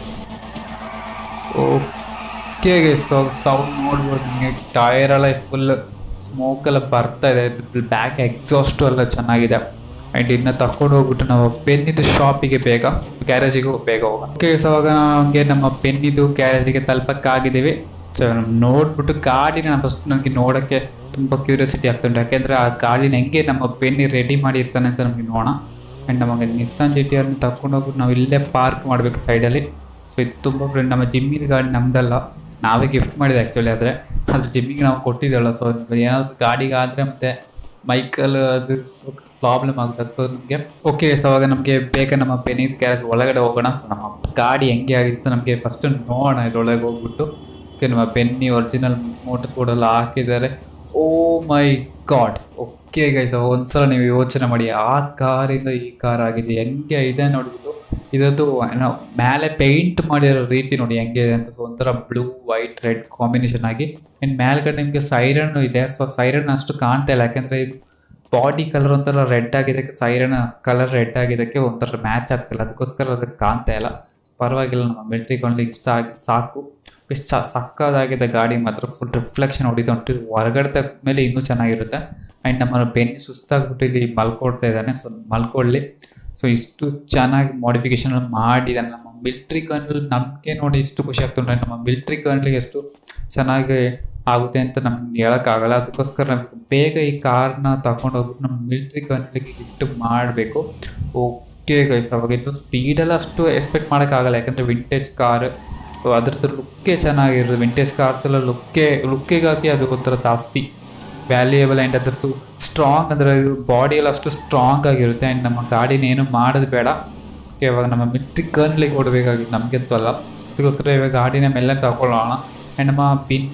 A: ಓಕೆ ಸೌಂಡ್ ನೋಡ್ಬೋದು ನಿಮಗೆ ಟೈರ್ ಎಲ್ಲ ಫುಲ್ ಸ್ಮೋಕ್ ಎಲ್ಲ ಬರ್ತಾ ಇದೆ ಬ್ಯಾಕ್ ಎಕ್ಸಾಸ್ಟು ಎಲ್ಲ ಚೆನ್ನಾಗಿದೆ ಆ್ಯಂಡ್ ಇನ್ನು ತಗೊಂಡು ಹೋಗ್ಬಿಟ್ಟು ನಾವು ಪೆನ್ನಿದು ಶಾಪಿಗೆ ಬೇಗ ಗ್ಯಾರೇಜಿಗೆ ಬೇಗ ಹೋಗೋಣ ಓಕೆ ಸೊ ಅವಾಗ ನಮಗೆ ನಮ್ಮ ಪೆನ್ನಿದು ಗ್ಯಾರೇಜಿಗೆ ತಲುಪಕ್ಕಾಗಿದ್ದೀವಿ ಸೊ ನೋಡ್ಬಿಟ್ಟು ಗಾಡಿನ ನಾನು ಫಸ್ಟ್ ನನಗೆ ನೋಡೋಕ್ಕೆ ತುಂಬ ಕ್ಯೂರಿಯಾಸಿಟಿ ಆಗ್ತುಂಟು ಯಾಕೆಂದರೆ ಆ ಗಾಡಿನ ಹೆಂಗೆ ನಮ್ಮ ಪೆನ್ನಿ ರೆಡಿ ಮಾಡಿರ್ತಾನೆ ಅಂತ ನಮಗೆ ನೋಡೋಣ ಆ್ಯಂಡ್ ನಮಗೆ ನಿಸ್ಸಾನ್ ಜಿ ಟಿ ಆರ್ನ ತಗೊಂಡು ಹೋಗ್ಬಿಟ್ಟು ನಾವು ಇಲ್ಲೇ ಪಾರ್ಕ್ ಮಾಡಬೇಕು ಸೈಡಲ್ಲಿ ಸೊ ಇದು ತುಂಬ ಫ್ರೆಂಡ್ ನಮ್ಮ ಜಿಮ್ಮಿದ ಗಾಡಿ ನಮ್ದಲ್ಲ ನಾವೇ ಗಿಫ್ಟ್ ಮಾಡಿದೆ ಆ್ಯಕ್ಚುಲಿ ಆದರೆ ಅದ್ರ ಜಿಮ್ಮಿಗೆ ನಾವು ಕೊಟ್ಟಿದ್ದಲ್ಲ ಸೊ ಏನಾದರೂ ಗಾಡಿಗೆ ಆದರೆ ಮತ್ತೆ ಮೈಕಲ್ ಅದು ಪ್ರಾಬ್ಲಮ್ ಆಗುತ್ತೆ ಅದಕ್ಕೆ ನಮಗೆ ಓಕೆ ಸೊ ಅವಾಗ ನಮಗೆ ಬೇಗ ನಮ್ಮ ಬೆನಿದ ಗ್ಯಾರೇಜ್ ಒಳಗಡೆ ಹೋಗೋಣ ಸೊ ನಮ್ಮ ಗಾಡಿ ಹೆಂಗೆ ಆಗಿತ್ತು ನಮಗೆ ಫಸ್ಟ್ ನೋಡೋಣ ಇದ್ರೊಳಗೆ ಹೋಗ್ಬಿಟ್ಟು ಓಕೆ ನಮ್ಮ ಬೆನ್ನಿ ಒರಿಜಿನಲ್ ಮೋಟರ್ಸ್ ಬೋರ್ಡೆಲ್ಲ ಹಾಕಿದ್ದಾರೆ oh my god okay guys ಒಂದ್ಸಲ ನೀವು ಯೋಚನೆ ಮಾಡಿ ಆ ಕಾರಿಂದ ಈ ಕಾರ್ ಆಗಿದೆ ಹೆಂಗೆ ಇದೆ ನೋಡ್ಬಿಟ್ಟು ಇದದ್ದು ಏನೋ ಮೇಲೆ ಪೇಂಟ್ ಮಾಡಿರೋ ರೀತಿ ನೋಡಿ ಹೆಂಗೆ ಇದೆ ಅಂತ ಸೊ ಒಂಥರ ಬ್ಲೂ ವೈಟ್ ರೆಡ್ ಕಾಂಬಿನೇಷನ್ ಆಗಿ ಆ್ಯಂಡ್ ಮೇಲ್ಗಡೆ ನಿಮಗೆ ಸೈರನ್ ಇದೆ ಸೊ ಸೈರನ್ ಅಷ್ಟು ಕಾಣ್ತಾ ಇಲ್ಲ ಯಾಕೆಂದರೆ ಇದು ಬಾಡಿ ಕಲರ್ ಒಂಥರ ರೆಡ್ ಆಗಿದ್ದಕ್ಕೆ ಸೈರನ್ ಕಲರ್ ರೆಡ್ ಆಗಿದ್ದಕ್ಕೆ ಒಂಥರ ಮ್ಯಾಚ್ ಆಗ್ತಿಲ್ಲ ಅದಕ್ಕೋಸ್ಕರ ಅದಕ್ಕೆ ಕಾಣ್ತಾ ಇಲ್ಲ ಪರವಾಗಿಲ್ಲ ನಮ್ಮ ಮಿಲ್ಟ್ರಿ ಕೊಂಡ್ಲಿ ಇಷ್ಟ ಆಗಿ ಸಾಕು ಇಷ್ಟು ಚ ಸಕ್ಕದಾಗಿದೆ ಗಾಡಿ ಮಾತ್ರ ಫುಲ್ ರಿಫ್ಲೆಕ್ಷನ್ ಹೊಡಿತು ಉಂಟು ಹೊರಗಡೆ ತಕ್ಕ ಮೇಲೆ ಇನ್ನೂ ಚೆನ್ನಾಗಿರುತ್ತೆ ಆ್ಯಂಡ್ ನಮ್ಮ ಬೆನ್ನಿ ಸುಸ್ತಾಗ್ಬಿಟ್ಟು ಇಲ್ಲಿ ಮಲ್ಕೊಡ್ತಾ ಇದ್ದಾನೆ ಸೊ ಮಲ್ಕೊಳ್ಳಿ ಸೊ ಇಷ್ಟು ಚೆನ್ನಾಗಿ ಮಾಡಿಫಿಕೇಶನ್ ಮಾಡಿದ್ದಾನೆ ನಮ್ಮ ಮಿಲ್ಟ್ರಿ ಕರ್ನಲ್ ನಮಗೆ ನೋಡಿ ಇಷ್ಟು ಖುಷಿ ಆಗ್ತುಂಟು ನಮ್ಮ ಮಿಲ್ಟ್ರಿ ಕರ್ನಲ್ಗೆ ಎಷ್ಟು ಚೆನ್ನಾಗಿ ಆಗುತ್ತೆ ಅಂತ ನಮ್ಗೆ ಹೇಳೋಕ್ಕಾಗಲ್ಲ ಅದಕ್ಕೋಸ್ಕರ ನಮ್ಗೆ ಬೇಗ ಈ ಕಾರ್ನ ತಗೊಂಡು ಹೋಗ್ಬಿಟ್ಟು ನಮ್ಮ ಮಿಲ್ಟ್ರಿ ಕರ್ನಲ್ಗೆ ಗಿಫ್ಟ್ ಮಾಡಬೇಕು ಓಕೆ ಗೈಸ್ ಅವಾಗ ಇದು ಸ್ಪೀಡೆಲ್ಲ ಅಷ್ಟು ಎಕ್ಸ್ಪೆಕ್ಟ್ ಮಾಡೋಕ್ಕಾಗಲ್ಲ ಯಾಕಂದರೆ ವಿಂಟೇಜ್ ಕಾರ್ ಸೊ ಅದ್ರದ್ದು ಲುಕ್ಕೇ ಚೆನ್ನಾಗಿರೋದು ವಿಂಟೇಜ್ ಕಾರ್ದೆಲ್ಲ ಲುಕ್ಕೇ ಲುಕ್ಕಿಗಾಗಿ ಅದು ಒಂಥರ ಜಾಸ್ತಿ ವ್ಯಾಲ್ಯೂಯಬಲ್ ಆ್ಯಂಡ್ ಅದ್ರದ್ದು ಸ್ಟ್ರಾಂಗ್ ಅಂದರೆ ಬಾಡಿ ಎಲ್ಲ ಅಷ್ಟು ಸ್ಟ್ರಾಂಗ್ ಆಗಿರುತ್ತೆ ಆ್ಯಂಡ್ ನಮ್ಮ ಗಾಡಿನ ಏನು ಮಾಡೋದು ಬೇಡ ಓಕೆ ಇವಾಗ ನಮ್ಮ ಮಿಟ್ರಿ ಕರ್ನ್ಲಿಗೆ ಕೊಡಬೇಕಾಗಿತ್ತು ನಮಗಂತೂ ಅಲ್ಲ ಅದಕ್ಕೋಸ್ಕರ ಇವಾಗ ಗಾಡಿನ ಮೆಲ್ಲ ತಗೊಳ್ಳೋಣ ಆ್ಯಂಡ್ ನಮ್ಮ ಪಿನ್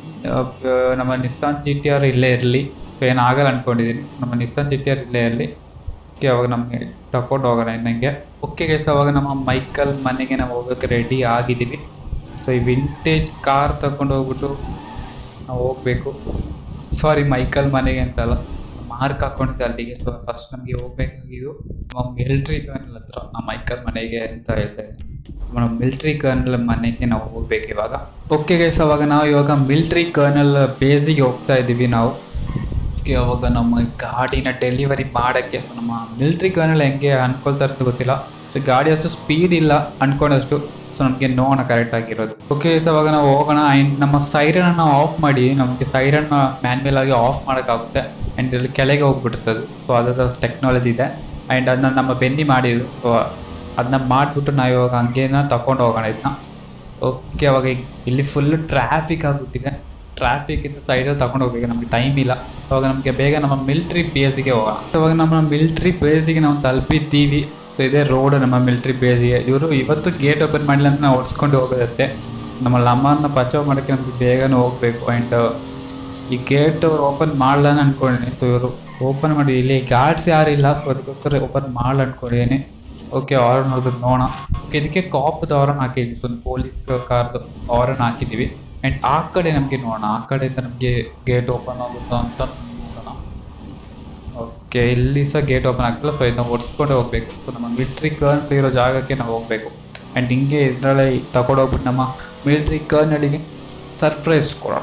A: ನಮ್ಮ ನಿಸ್ಸಾನ್ ಜಿ ಟಿ ಆರ್ ಇಲ್ಲೇ ಇರಲಿ ಸೊ ಏನು ಆಗಲ್ಲ ಅಂದ್ಕೊಂಡಿದ್ದೀನಿ ಸೊ ನಮ್ಮ ನಿಸ್ಸಾನ್ ಜಿ ಟಿ ಆರ್ ಇಲ್ಲೇ ಇರಲಿ ಓಕೆ ಅವಾಗ ನಮಗೆ ತಗೊಂಡು ಹೋಗೋಣ ಇನ್ನಂಗೆ ಓಕೆ ಗೈಸ್ ಅವಾಗ ನಮ್ಮ ಮೈಕಲ್ ಮನೆಗೆ ನಾವು ಹೋಗೋಕ್ಕೆ ರೆಡಿ ಆಗಿದ್ದೀವಿ ಸೊ ಈ ವಿಂಟೇಜ್ ಕಾರ್ ತಗೊಂಡು ಹೋಗ್ಬಿಟ್ಟು ನಾವು ಹೋಗಬೇಕು ಸಾರಿ ಮೈಕಲ್ ಮನೆಗೆ ಅಂತಲ್ಲ ಮಾರ್ಕ್ ಹಾಕೊಂಡಿದ್ದೆ ಅಲ್ಲಿಗೆ ಸೊ ಫಸ್ಟ್ ನಮಗೆ ಹೋಗ್ಬೇಕಾಗಿದ್ದು ನಮ್ಮ ಮಿಲ್ಟ್ರಿ ಕರ್ನಲ್ ಹತ್ರ ನಮ್ಮ ಮೈಕಲ್ ಮನೆಗೆ ಅಂತ ಹೇಳ್ತಾ ಇದ್ದೆ ನಮ್ಮ ಮಿಲ್ಟ್ರಿ ಕರ್ನಲ್ ಮನೆಗೆ ನಾವು ಹೋಗ್ಬೇಕು ಇವಾಗ ಓಕೆ ಗೈಸ್ ಅವಾಗ ನಾವು ಇವಾಗ ಮಿಲ್ಟ್ರಿ ಕರ್ನಲ್ ಬೇಸಿಗೆ ಹೋಗ್ತಾ ಇದ್ದೀವಿ ನಾವು ಓಕೆ ಅವಾಗ ನಮ್ಮ ಗಾಡಿನ ಡೆಲಿವರಿ ಮಾಡೋಕ್ಕೆ ಸೊ ನಮ್ಮ ಮಿಲ್ಟ್ರಿ ಕರ್ನಲ್ ಹೆಂಗೆ ಅನ್ಕೊಳ್ತಾ ಇರೋದು ಗೊತ್ತಿಲ್ಲ ಸೊ ಗಾಡಿ ಅಷ್ಟು ಸ್ಪೀಡ್ ಇಲ್ಲ ಅನ್ಕೊಂಡಷ್ಟು ಸೊ ನಮಗೆ ನೋಡೋಣ ಕರೆಕ್ಟ್ ಆಗಿರೋದು ಓಕೆ ಸೊ ಅವಾಗ ನಾವು ಹೋಗೋಣ ಆ್ಯಂಡ್ ನಮ್ಮ ಸೈರನ್ ನಾವು ಆಫ್ ಮಾಡಿ ನಮಗೆ ಸೈರನ್ ಮ್ಯಾನ್ಯಲ್ ಆಗಿ ಆಫ್ ಮಾಡೋಕ್ಕಾಗುತ್ತೆ ಆ್ಯಂಡ್ ಇಲ್ಲಿ ಕೆಳಗೆ ಹೋಗ್ಬಿಟ್ಟಿರ್ತದೆ ಸೊ ಅದರ ಟೆಕ್ನಾಲಜಿ ಇದೆ ಆ್ಯಂಡ್ ಅದನ್ನ ನಮ್ಮ ಬೆನ್ನಿ ಮಾಡಿದ್ರು ಸೊ ಅದನ್ನ ಮಾಡಿಬಿಟ್ಟು ನಾವು ಇವಾಗ ಹಂಗೇನ ತಗೊಂಡು ಹೋಗೋಣ ಇದನ್ನ ಓಕೆ ಅವಾಗ ಈಗ ಇಲ್ಲಿ ಫುಲ್ ಟ್ರಾಫಿಕ್ ಆಗಿಬಿಟ್ಟಿದೆ ಟ್ರಾಫಿಕ್ ಇಂದ ಸೈಡಲ್ಲಿ ತಗೊಂಡು ಹೋಗ್ಬೇಕು ನಮಗೆ ಟೈಮ್ ಇಲ್ಲ ಅವಾಗ ನಮಗೆ ಬೇಗ ನಮ್ಮ ಮಿಲ್ಟ್ರಿ ಬೇಸಿಗೆ ಹೋಗೋಣ ಅವಾಗ ನಮ್ಮ ಮಿಲ್ಟ್ರಿ ಬೇಸಿಗೆ ನಾವು ತಲುಪಿದ್ದೀವಿ ಸೊ ಇದೇ ರೋಡ್ ನಮ್ಮ ಮಿಲ್ಟ್ರಿ ಬೇಸಿಗೆ ಇವರು ಇವತ್ತು ಗೇಟ್ ಓಪನ್ ಮಾಡಲಿಲ್ಲ ಅಂತ ನಾವು ಓಡಿಸ್ಕೊಂಡು ಹೋಗೋದಷ್ಟೇ ನಮ್ಮ ಲಮ್ಮನ್ನ ಬಚಾವ್ ಮಾಡೋಕ್ಕೆ ನಮಗೆ ಬೇಗನೆ ಹೋಗಬೇಕು ಆ್ಯಂಡ್ ಈ ಗೇಟ್ ಓಪನ್ ಮಾಡಲ್ಲ ಅನ್ಕೊಂಡಿದ್ದೀನಿ ಸೊ ಇವರು ಓಪನ್ ಮಾಡಿ ಇಲ್ಲಿ ಗಾರ್ಡ್ಸ್ ಯಾರಿಲ್ಲ ಸೊ ಅದಕ್ಕೋಸ್ಕರ ಓಪನ್ ಮಾಡಲ್ಲ ಅನ್ಕೊಂಡಿದ್ದೀನಿ ಓಕೆ ಆರನ್ ನೋಡಿದ್ರೆ ನೋಡೋಣ ಓಕೆ ಇದಕ್ಕೆ ಕಾಪ್ದು ಆರನ್ ಹಾಕಿದ್ವಿ ಸೊ ಒಂದು ಪೊಲೀಸ್ ಕಾರ್ದು ಆರನ್ ಹಾಕಿದ್ದೀವಿ ಆ್ಯಂಡ್ ಆ ಕಡೆ ನಮಗೆ ನೋಡೋಣ ಆ ಕಡೆಯಿಂದ ನಮಗೆ ಗೇಟ್ ಓಪನ್ ಆಗುತ್ತೋ ಅಂತ ನೋಡೋಣ ಓಕೆ ಇಲ್ಲಿ ಸಹ ಗೇಟ್ ಓಪನ್ ಆಗ್ತಿಲ್ಲ ಸೊ ಇದನ್ನ ಓಡಿಸ್ಕೊಂಡು ಹೋಗ್ಬೇಕು ಸೊ ನಮ್ಮ ಮಿಲ್ಟ್ರಿ ಕರ್ನಲ್ ಇರೋ ಜಾಗಕ್ಕೆ ನಾವು ಹೋಗಬೇಕು ಆ್ಯಂಡ್ ಹಿಂಗೆ ಇದರಲ್ಲೇ ತಗೊಂಡು ಹೋಗ್ಬಿಟ್ಟು ನಮ್ಮ ಮಿಲ್ಟ್ರಿ ಕರ್ನಲಿಗೆ ಸರ್ಪ್ರೈಸ್ ಕೊಡೋಣ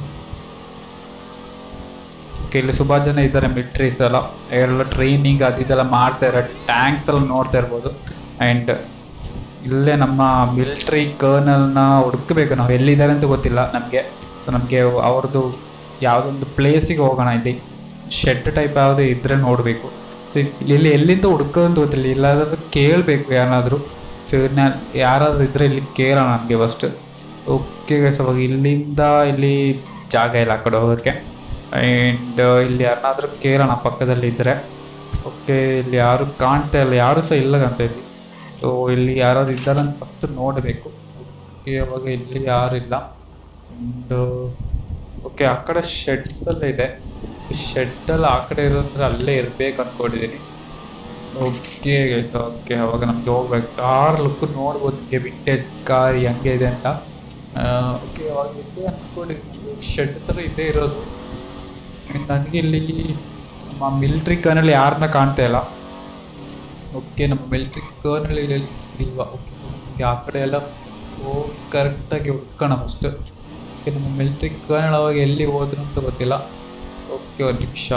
A: ಓಕೆ ಇಲ್ಲಿ ಸುಮಾರು ಜನ ಇದ್ದಾರೆ ಮಿಲ್ಟ್ರೀಸ್ ಎಲ್ಲ ಎಲ್ಲ ಟ್ರೈನಿಂಗ್ ಅದು ಇದೆಲ್ಲ ಮಾಡ್ತಾ ಇದ್ದಾರೆ ಟ್ಯಾಂಕ್ಸ್ ಎಲ್ಲ ನೋಡ್ತಾ ಇರ್ಬೋದು ಆ್ಯಂಡ್ ಇಲ್ಲೇ ನಮ್ಮ ಮಿಲ್ಟ್ರಿ ಕರ್ನಲ್ನ ಹುಡುಕಬೇಕು ನಾವು ಎಲ್ಲಿದ್ದಾರೆ ಅಂತ ಗೊತ್ತಿಲ್ಲ ನಮಗೆ ಸೊ ನಮಗೆ ಅವ್ರದ್ದು ಯಾವುದೊಂದು ಪ್ಲೇಸಿಗೆ ಹೋಗೋಣ ಇಲ್ಲಿ ಶೆಡ್ ಟೈಪ್ ಯಾವುದೇ ಇದ್ರೆ ನೋಡಬೇಕು ಸೊ ಇಲ್ಲಿ ಎಲ್ಲಿಂದ ಹುಡ್ಕೋದು ಗೊತ್ತಿಲ್ಲ ಇಲ್ಲಾದ್ರೂ ಕೇಳಬೇಕು ಯಾರಾದರೂ ಸೊ ಇದನ್ನ ಯಾರಾದರೂ ಇದ್ರೆ ಇಲ್ಲಿ ಕೇಳೋಣ ನಮಗೆ ಫಸ್ಟ್ ಓಕೆ ಗೈಸ್ ಅವಾಗ ಇಲ್ಲಿಂದ ಇಲ್ಲಿ ಜಾಗ ಇಲ್ಲ ಆ ಕಡೆ ಹೋಗೋಕ್ಕೆ ಆ್ಯಂಡ್ ಇಲ್ಲಿ ಯಾರನ್ನಾದ್ರೂ ಕೇಳೋಣ ಪಕ್ಕದಲ್ಲಿ ಇದ್ದರೆ ಓಕೆ ಇಲ್ಲಿ ಯಾರು ಕಾಣ್ತಾ ಇಲ್ಲ ಯಾರು ಸಹ ಇಲ್ಲ ಅಂತ ಇಲ್ಲಿ ಸೊ ಇಲ್ಲಿ ಯಾರಾದ್ರು ಇದ್ದಾರೆ ಅಂತ ಫಸ್ಟ್ ನೋಡಬೇಕು ಓಕೆ ಅವಾಗ ಇಲ್ಲಿ ಯಾರಿಲ್ಲ ಆ್ಯಂಡ್ ಓಕೆ ಆ ಕಡೆ ಶೆಡ್ಸ್ ಎಲ್ಲ ಇದೆ ಶೆಡ್ಡಲ್ಲಿ ಆ ಕಡೆ ಇರೋದ್ರೆ ಅಲ್ಲೇ ಇರ್ಬೇಕು ಅಂದ್ಕೊಂಡಿದ್ದೀನಿ ಓಕೆ ಗೈಸ್ ಓಕೆ ಅವಾಗ ನಮ್ಗೆ ಹೋಗ್ಬೇಕು ಕಾರ್ ಲುಕ್ ನೋಡ್ಬೋದು ನಿಮಗೆ ವಿಂಟೇಜ್ ಕಾರ್ ಹೆಂಗೆ ಇದೆ ಅಂತ ಓಕೆ ಅವಾಗ ಇದೆ ಅಂದ್ಕೊಂಡಿದ್ದೀನಿ ಶೆಡ್ ಥರ ಇದೇ ಇರೋದು ನನಗೆ ಇಲ್ಲಿ ನಮ್ಮ ಮಿಲ್ಟ್ರಿ ಕರ್ನಲ್ಲಿ ಯಾರನ್ನ ಕಾಣ್ತಾ ಇಲ್ಲ ಓಕೆ ನಮ್ಮ ಮಿಲ್ಟ್ರಿ ಕರ್ನಲ್ಲಿ ಇಲ್ವಾ ಓಕೆ ಆ ಕಡೆ ಎಲ್ಲ ಹೋಗಿ ಕರೆಕ್ಟಾಗಿ ಹುಡ್ಕೋಣ ಫಸ್ಟ್ ಓಕೆ ನಮ್ಮ ಮಿಲ್ಟ್ರಿ ಕರ್ನಲ್ ಅವಾಗ ಎಲ್ಲಿ ಹೋದ್ರು ಅಂತ ಗೊತ್ತಿಲ್ಲ ಓಕೆ ಒಂದು ನಿಮಿಷ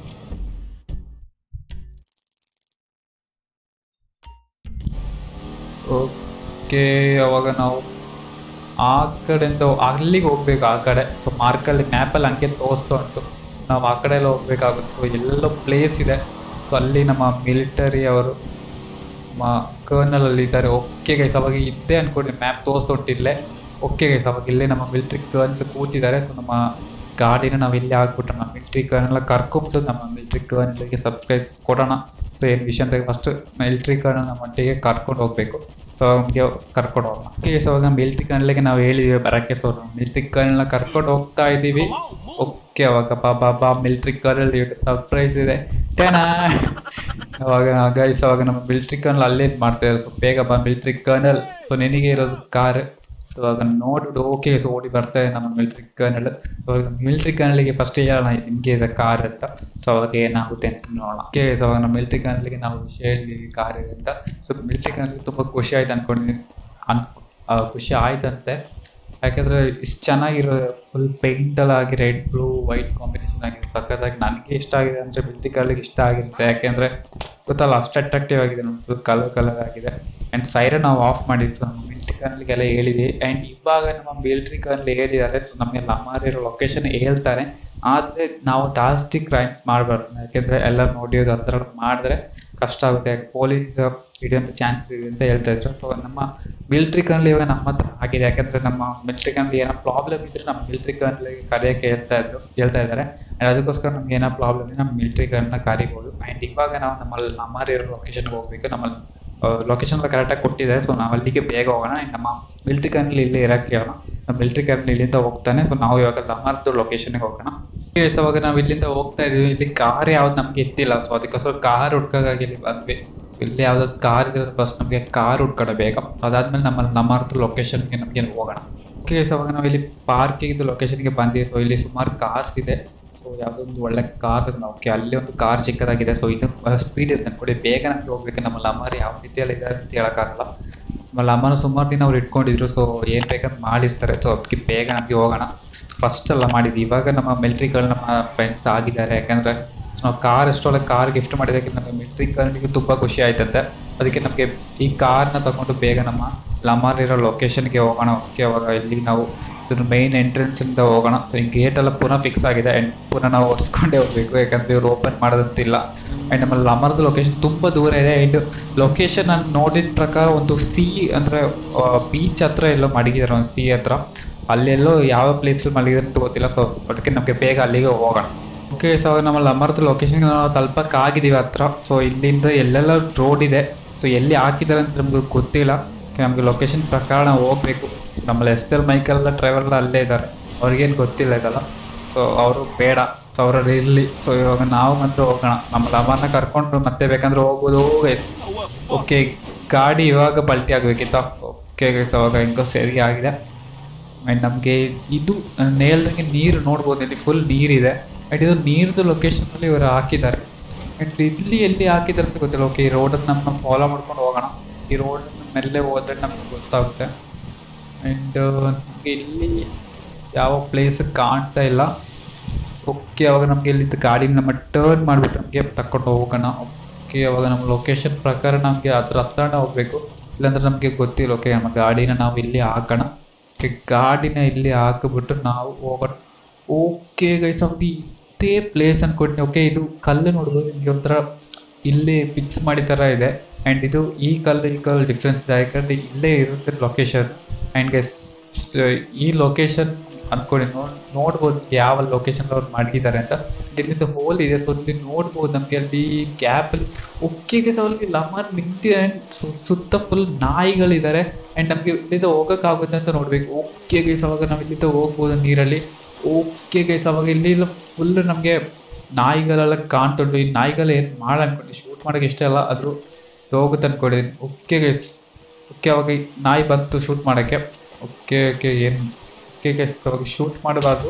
A: ಓಕೆ ಅವಾಗ ನಾವು ಆ ಕಡೆಯಿಂದ ಅಲ್ಲಿಗೆ ಹೋಗ್ಬೇಕು ಆ ಕಡೆ ಸೊ ಮಾರ್ಕಲ್ಲಿ ಮ್ಯಾಪಲ್ಲಿ ಹಂಗೆ ತೋರಿಸ್ತಾ ಉಂಟು ನಾವು ಆ ಕಡೆ ಎಲ್ಲ ಹೋಗ್ಬೇಕಾಗುತ್ತೆ ಸೊ ಎಲ್ಲೋ ಪ್ಲೇಸ್ ಇದೆ ಸೊ ಅಲ್ಲಿ ನಮ್ಮ ಮಿಲಿಟರಿ ಅವರು ನಮ್ಮ ಕರ್ನಲ್ ಅಲ್ಲಿ ಇದ್ದಾರೆ ಓಕೆ ಗೈಸ್ ಅವಾಗ ಇದ್ದೇ ಅನ್ಕೊಂಡು ಮ್ಯಾಪ್ ತೋರಿಸೊಟ್ಟಿಲ್ಲೇ ಓಕೆ ಗೈಸ್ ಅವಾಗ ಇಲ್ಲೇ ನಮ್ಮ ಮಿಲಿಟ್ರಿ ಕರ್ನಲ್ ಕೂತಿದ್ದಾರೆ ಸೊ ನಮ್ಮ ಗಾಡಿನ ನಾವು ಇಲ್ಲಿ ಹಾಕ್ಬಿಟ್ಟು ನಮ್ಮ ಮಿಲಿಟ್ರಿ ಕರ್ನೆಲ್ಲ ಕರ್ಕೊಂಡು ನಮ್ಮ ಮಿಲಿಟ್ರಿ ಕರ್ನಲ್ಗೆ ಸಬ್ಸ್ಕ್ರೈಸ್ ಕೊಡೋಣ ಸೊ ಏನು ವಿಷಯ ಅಂತ ಫಸ್ಟ್ ಮಿಲಿಟ್ರಿ ಕರ್ನಲ್ ನಮ್ಮ ಒಟ್ಟಿಗೆ ಕರ್ಕೊಂಡು ಹೋಗಬೇಕು ಸೊ ನಮಗೆ ಕರ್ಕೊಂಡು ಹೋಗೋಣ ಓಕೆ ಸೊ ಅವಾಗ ಮಿಲಿಟ್ರಿ ಕರ್ನಲ್ಗೆ ನಾವು ಹೇಳಿದ್ವಿ ಬರೋಕ್ಕೆ ಸೊ ಮಿಲಿಟ್ರಿ ಕರ್ನಲ್ನ ಕರ್ಕೊಂಡು ಹೋಗ್ತಾ ಇದ್ದೀವಿ ಓಕೆ ಅವಾಗ ಬಾ ಬಾ ಬಾ ಮಿಲಿಟ್ರಿ ಕರ್ನಲ್ ಸರ್ಪ್ರೈಸ್ ಇದೆ ಟೇನಾ ಅವಾಗ ಗೈಸ್ ಅವಾಗ ನಮ್ಮ ಮಿಲಿಟ್ರಿ ಕರ್ನಲ್ ಅಲ್ಲೇ ಇದು ಮಾಡ್ತಾರೆ ಸೊ ಬೇಗ ಬಾ ಮಿಲಿಟ್ರಿ ಕರ್ನಲ್ ಸೊ ನಿನಗೆ ಇರೋದು ಕಾರ್ ಸೊ ಅವಾಗ ನೋಡ್ಬಿಟ್ಟು ಓಕೆ ಸೊ ಓಡಿ ಬರ್ತಾರೆ ನಮ್ಮ ಮಿಲಿಟ್ರಿ ಕರ್ನಲ್ ಸೊ ಮಿಲಿಟ್ರಿ ಕರ್ನಲ್ಗೆ ಫಸ್ಟ್ ಹೇಳೋಣ ನಿಮಗೆ ಇದೆ ಕಾರ್ ಅಂತ ಸೊ ಅವಾಗ ಏನಾಗುತ್ತೆ ಅಂತ ನೋಡೋಣ ಓಕೆ ಸೊ ಅವಾಗ ನಮ್ಮ ಮಿಲಿಟ್ರಿ ಕರ್ನಲ್ಗೆ ನಾವು ವಿಷಯ ಹೇಳಿ ಕಾರ್ ಇದೆ ಅಂತ ಸೊ ಮಿಲಿಟ್ರಿ ಕರ್ನಲ್ಗೆ ತುಂಬ ಖುಷಿ ಆಯ್ತು ಅನ್ಕೊಂಡಿದ್ದೀನಿ ಅನ್ ಆ, ಖುಷಿ ಆಯ್ತಂತೆ ಯಾಕಂದ್ರೆ ಇಷ್ಟು ಚೆನ್ನಾಗಿರೋ ಫುಲ್ ಪೇಂಟಲ್ ಆಗಿ ರೆಡ್ ಬ್ಲೂ ವೈಟ್ ಕಾಂಬಿನೇಷನ್ ಆಗಿದೆ ಸಖತ್ತಾಗಿ ನನಗೆ ಇಷ್ಟ ಆಗಿದೆ ಅಂದರೆ ಮಿಲ್ಟ್ರಿ ಕರ್ಲಿಗೆ ಇಷ್ಟ ಆಗಿರುತ್ತೆ ಯಾಕೆಂದರೆ ಗೊತ್ತಲ್ಲ ಅಷ್ಟು ಅಟ್ರಾಕ್ಟಿವ್ ಆಗಿದೆ ನಮ್ಮ ಫುಲ್ ಕಲರ್ ಕಲರ್ ಆಗಿದೆ ಆ್ಯಂಡ್ ಸೈರನ್ ನಾವು ಆಫ್ ಮಾಡಿದ್ವಿ ಸೊ ನಮ್ಮ ಮಿಲ್ಟ್ರಿ ಕರ್ನಲ್ಗೆಲ್ಲ ಹೇಳಿದ್ವಿ ಆ್ಯಂಡ್ ಇವಾಗ ನಮ್ಮ ಮಿಲ್ಟ್ರಿ ಕರ್ನಲ್ಲಿ ಹೇಳಿದ್ದಾರೆ ಸೊ ನಮಗೆ ನಮ್ಮಲ್ಲಿರೋ ಲೊಕೇಶನ್ ಹೇಳ್ತಾರೆ ಆದರೆ ನಾವು ಜಾಸ್ತಿ ಕ್ರೈಮ್ಸ್ ಮಾಡಬಾರ್ದು ಯಾಕೆಂದರೆ ಎಲ್ಲ ನೋಡಿಯೋದು ಆ ಥರ ಮಾಡಿದ್ರೆ ಕಷ್ಟ ಆಗುತ್ತೆ ಯಾಕೆ ಪೊಲೀಸ್ ಹಿಡಿಯೋಂಥ ಚಾನ್ಸಸ್ ಇದೆ ಅಂತ ಹೇಳ್ತಾ ಇದ್ರು ಸೊ ನಮ್ಮ ಮಿಲ್ಟ್ರಿ ಕರ್ನಲ್ಲಿ ಇವಾಗ ನಮ್ಮ ಹತ್ರ ಆಗಿದೆ ಯಾಕಂದರೆ ನಮ್ಮ ಮಿಲ್ಟ್ರಿ ಕರ್ನಲ್ಲಿ ಏನೋ ಪ್ರಾಬ್ಲಮ್ ಇದ್ದರೆ ನಮ್ಮ ಮಿಲ್ಟ್ರಿ ಕರ್ನಲ್ಲಿಗೆ ಕರೆಯೋಕ್ಕೆ ಹೇಳ್ತಾ ಇದ್ರು ಹೇಳ್ತಾ ಇದ್ದಾರೆ ಆ್ಯಂಡ್ ಅದಕ್ಕೋಸ್ಕರ ನಮ್ಗೆ ಏನೋ ಪ್ರಾಬ್ಲಮ್ ಇದೆ ನಮ್ಮ ಮಿಲ್ಟ್ರಿ ಕರ್ನ ಕರಿಬೋದು ಆ್ಯಂಡ್ ಇವಾಗ ನಾವು ನಮ್ಮಲ್ಲಿ ನಮ್ಮಲ್ಲಿರೋ ಲೊಕೇಶನ್ಗೆ ಹೋಗ್ಬೇಕು ನಮ್ಮಲ್ಲಿ ಲೊಕೇಶನ್ ಎಲ್ಲ ಕರೆಕ್ಟಾಗಿ ಕೊಟ್ಟಿದೆ ಸೊ ನಾವು ಅಲ್ಲಿಗೆ ಬೇಗ ಹೋಗೋಣ and ನಮ್ಮ ಮಿಲ್ಟ್ರಿ ಕರ್ನಲ್ಲಿ ಇಲ್ಲೇ ಇರೋಕ್ಕೆ ಹೇಳೋಣ ನಮ್ಮ ಮಿಲ್ಟ್ರಿ ಕರ್ನಲ್ಲಿ ಇಲ್ಲಿಂದ ಹೋಗ್ತಾನೆ ಸೊ ನಾವು ಇವಾಗ ನಮ್ಮದು ಲೊಕೇಶನ್ಗೆ ಹೋಗೋಣ ಸೊ ಅವಾಗ ನಾವು ಇಲ್ಲಿಂದ ಹೋಗ್ತಾ ಇದೀವಿ ಇಲ್ಲಿ ಕಾರ್ ಯಾವ್ದು ನಮ್ಗೆ ಎತ್ತಿಲ್ಲ ಸೊ ಅದಕ್ಕೋಸ್ಕರ ಕಾರ್ ಹುಡ್ಕೋಗಾಗಿ ಇಲ್ಲಿ ಬಂದ್ವಿ So ಇಲ್ಲಿ ಯಾವ್ದಾದ್ರು ಕಾರ್ ಇದ್ರೆ ಫಸ್ಟ್ ನಮಗೆ ಕಾರ್ ಹುಡ್ಕೊಡ ಬೇಗ ಅದಾದ್ಮೇಲೆ ನಮ್ಮ ನಮ್ಮದು ಲೊಕೇಶನ್ಗೆ ನಮಗೆ ಹೋಗೋಣ ಓಕೆ ಸೊ ಅವಾಗ ನಾವು ಇಲ್ಲಿ ಪಾರ್ಕಿಂಗ್ ಲೊಕೇಶನ್ಗೆ ಬಂದಿವಿ ಸೊ ಇಲ್ಲಿ ಸುಮಾರು ಕಾರ್ಸ್ ಇದೆ ಸೊ ಸೊ ಯಾವುದೋ ಒಂದು ಒಳ್ಳೆ ಕಾರ್ ಓಕೆ ಅಲ್ಲಿ ಒಂದು ಕಾರ್ ಚಿಕ್ಕದಾಗಿದೆ ಸೊ ಇದು ಸ್ಪೀಡ್ ಇರುತ್ತೆ ಅನ್ಕೊಳ್ಳಿ ಬೇಗ ನಮಗೆ ಹೋಗ್ಬೇಕು ನಮ್ಮ ಲಮಾರಿ ಯಾವ ಸ್ಥಿತಿಯಲ್ಲಿ ಇದ್ದಾರೆ ಅಂತ ಹೇಳೋಕ್ಕಾಗಲ್ಲ ನಮ್ಮ ಲಮ್ಮನ ಸುಮಾರು ದಿನ ಅವ್ರು ಇಟ್ಕೊಂಡಿದ್ರು ಸೊ ಏನು ಬೇಕಂತ ಮಾಡಿರ್ತಾರೆ ಸೊ ಅದಕ್ಕೆ ಬೇಗ ನಮಗೆ ಹೋಗೋಣ ಫಸ್ಟ್ ಎಲ್ಲ ಮಾಡಿದ್ವಿ ಇವಾಗ ನಮ್ಮ ಮಿಲ್ಟ್ರಿಗಳು ನಮ್ಮ ಫ್ರೆಂಡ್ಸ್ ಆಗಿದ್ದಾರೆ ಯಾಕಂದರೆ ನಾವು ಕಾರ್ ಎಷ್ಟೊಳಗೆ ಕಾರ್ ಗಿಫ್ಟ್ ಮಾಡಿದ್ದಕ್ಕೆ ನಮಗೆ ಮಿಲ್ಟ್ರಿ ಕಾರ್ನಿಗೆ ತುಂಬ ಖುಷಿ ಆಯ್ತಂತೆ ಅದಕ್ಕೆ ನಮಗೆ ಈ ಕಾರ್ನ ತಗೊಂಡು ಬೇಗ ನಮ್ಮ ಲಮಾರ್ ಇರೋ ಲೊಕೇಶನ್ಗೆ ಹೋಗೋಣ ಓಕೆ ಅವಾಗ ಇಲ್ಲಿ ನಾವು ಇದ್ರ ಮೇನ್ ಎಂಟ್ರೆನ್ಸಿಂದ ಹೋಗೋಣ ಸೊ ಈ ಗೇಟ್ ಎಲ್ಲ ಪುನಃ ಫಿಕ್ಸ್ ಆಗಿದೆ ಆ್ಯಂಡ್ ಪುನಃ ನಾವು ಓಡಿಸ್ಕೊಂಡೇ ಹೋಗ್ಬೇಕು ಯಾಕಂದರೆ ಇವ್ರು ಓಪನ್ ಮಾಡೋದಂತಿಲ್ಲ ಆ್ಯಂಡ್ ನಮ್ಮ ಲಮರ್ದು ಲೊಕೇಶನ್ ತುಂಬ ದೂರ ಇದೆ ಆ್ಯಂಡ್ ಲೊಕೇಶನ್ ನಾನು ನೋಡಿದ ಪ್ರಕಾರ ಒಂದು ಸಿ ಅಂದರೆ ಬೀಚ್ ಹತ್ರ ಎಲ್ಲೋ ಮಡಗಿದ್ದಾರೆ ಒಂದು ಸಿ ಹತ್ರ ಅಲ್ಲೆಲ್ಲೋ ಯಾವ ಪ್ಲೇಸಲ್ಲಿ ಮಲಗಿದ್ರೆ ಅಂತ ಗೊತ್ತಿಲ್ಲ ಸೊ ಅದಕ್ಕೆ ನಮಗೆ ಬೇಗ ಅಲ್ಲಿಗೆ ಹೋಗೋಣ ಓಕೆ ಸೊ ನಮ್ಮ ಲಮರ್ದು ಲೊಕೇಶನ್ಗೆ ನಾವು ತಲುಪಕ್ಕಾಗಿದ್ದೀವಿ ಹತ್ರ ಸೊ ಇಲ್ಲಿಂದ ಎಲ್ಲೆಲ್ಲ ರೋಡ್ ಇದೆ ಸೊ ಎಲ್ಲಿ ಹಾಕಿದ್ದಾರೆ ಅಂತ ನಮ್ಗೆ ಗೊತ್ತಿಲ್ಲ ನಮಗೆ ಲೊಕೇಶನ್ ಪ್ರಕಾರ ನಾವು ಹೋಗಬೇಕು ನಮ್ಮ ಎಸ್ಟರ್ ಮೈಕಲ್ ಡ್ರೈವರ್ ಅಲ್ಲೇ ಇದ್ದಾರೆ ಅವ್ರಿಗೇನು ಗೊತ್ತಿಲ್ಲ ಇದಲ್ಲ ಸೊ ಅವರು ಬೇಡ ಸೊ ಅವರು ಇರಲಿ ಸೊ ಇವಾಗ ನಾವು ಮತ್ತೆ ಹೋಗೋಣ ನಮ್ಮ ಲಮರ್ನ ಕರ್ಕೊಂಡು ಮತ್ತೆ ಬೇಕಂದ್ರೆ ಹೋಗ್ಬೋದು ಎಸ್ ಓಕೆ ಗಾಡಿ ಇವಾಗ ಪಲ್ಟಿ ಆಗಬೇಕಿತ್ತ ಓಕೆ ಸೊ ಅವಾಗ ಹೆಂಗೋ ಸರಿ ಆಗಿದೆ ಆ್ಯಂಡ್ ನಮಗೆ ಇದು ನೇಲ್ದಂಗೆ ನೀರು ನೋಡ್ಬೋದು ಇಲ್ಲಿ ಫುಲ್ ನೀರಿದೆ ಆ್ಯಂಡ್ ಇದು ನೀರ್ದು ಲೊಕೇಶನಲ್ಲಿ ಇವರು ಹಾಕಿದ್ದಾರೆ ಆ್ಯಂಡ್ ಇಲ್ಲಿ ಎಲ್ಲಿ ಹಾಕಿದ್ದಾರೆ ಅಂತ ಗೊತ್ತಿಲ್ಲ ಓಕೆ ಈ ರೋಡನ್ನು ನಮ್ಮ ಫಾಲೋ ಮಾಡ್ಕೊಂಡು ಹೋಗೋಣ ಈ ರೋಡನ್ನು ಮೆಲ್ಲೆ ಹೋದ್ರೆ ನಮಗೆ ಗೊತ್ತಾಗುತ್ತೆ ಆ್ಯಂಡ್ ನಮಗೆ ಇಲ್ಲಿ ಯಾವ ಪ್ಲೇಸ್ ಕಾಣ್ತಾ ಇಲ್ಲ ಓಕೆ ಅವಾಗ ನಮಗೆ ಇಲ್ಲಿಂದ ಗಾಡಿನ ನಮ್ಮ ಟರ್ನ್ ಮಾಡಿಬಿಟ್ಟು ನಮಗೆ ತಕೊಂಡು ಹೋಗೋಣ ಓಕೆ ಅವಾಗ ನಮ್ಮ ಲೊಕೇಶನ್ ಪ್ರಕಾರ ನಮಗೆ ಅದ್ರ ಹತ್ರನೇ ಹೋಗಬೇಕು ಇಲ್ಲಾಂದ್ರೆ ನಮಗೆ ಗೊತ್ತಿಲ್ಲ ಓಕೆ ನಮ್ಮ ಗಾಡಿನ ನಾವು ಇಲ್ಲಿ ಹಾಕೋಣ ಓಕೆ ಗಾಡಿನ ಇಲ್ಲಿ ಹಾಕಿಬಿಟ್ಟು ನಾವು ಹೋಗೋಣ ಓಕೆ ಗೈಸ್ ಅವ್ರಿಗೆ ಇದೇ ಪ್ಲೇಸ್ ಅನ್ಕೊಂಡೆ ಓಕೆ ಇದು ಕಲ್ಲು ನೋಡ್ಬೋದು ನಿಮಗೆ ಒಂಥರ ಇಲ್ಲೇ ಫಿಕ್ಸ್ ಮಾಡಿ ಥರ ಇದೆ ಆ್ಯಂಡ್ ಇದು ಈ ಕಲ್ಲು ಈ ಕಲ್ಲು ಡಿಫ್ರೆನ್ಸ್ ಇದೆ ಯಾಕಂದರೆ ಇಲ್ಲೇ ಇರುತ್ತೆ ಲೊಕೇಶನ್ ಆ್ಯಂಡ್ ಗೆಸ್ ಈ ಲೊಕೇಶನ್ ಅನ್ಕೊಳ್ಳಿ ನೋಡ್ ನೋಡ್ಬೋದು ಯಾವ ಲೊಕೇಶನ್ ಅವ್ರು ಮಾಡಿದ್ದಾರೆ ಅಂತ ಇಲ್ಲಿಂದ ಹೋಲ್ ಇದೆ ಸೊ ಇಲ್ಲಿ ನೋಡ್ಬೋದು ನಮಗೆ ಅಲ್ಲಿ ಗ್ಯಾಪಲ್ಲಿ ಒಕ್ಕೆಗೆ ಸಹ ಅಲ್ಲಿ ಲಮರ್ ನಿಂತಿದೆ ಆ್ಯಂಡ್ ಸುತ್ತ ಫುಲ್ ನಾಯಿಗಳಿದ್ದಾರೆ ಆ್ಯಂಡ್ ನಮಗೆ ಇಲ್ಲಿಂದ ಹೋಗೋಕ್ಕಾಗುತ್ತೆ ಅಂತ ನೋಡಬೇಕು ಓಕೆ ಗೈಸ್ ಅವಾಗ ನಾವು ಇಲ್ಲಿಂದ ಹೋಗ್ಬೋದು ನೀರಲ್ಲಿ ಓಕೆ ಗೈಸ್ ಅವಾಗ ಇಲ್ಲಿ ಫುಲ್ ನಮಗೆ ನಾಯಿಗಳೆಲ್ಲ ಕಾಣ್ತುಂಟು ಈ ನಾಯಿಗಳು ಏನು ಮಾಡ ಅನ್ಕೊಂಡು ಶೂಟ್ ಮಾಡೋಕೆ ಇಷ್ಟ ಅಲ್ಲ ಆದರೂ ಹೋಗುತ್ತೆ ಅನ್ಕೊಂಡಿದ್ದೀನಿ ಓಕೆ ಗೈಸ್ ಓಕೆ ಅವಾಗ ಈ ನಾಯಿ ಬಂತು ಶೂಟ್ ಮಾಡೋಕ್ಕೆ ಓಕೆ ಓಕೆ ಏನು ಓಕೆ ಗೈಸ್ ಅವಾಗ ಶೂಟ್ ಮಾಡಬಾರ್ದು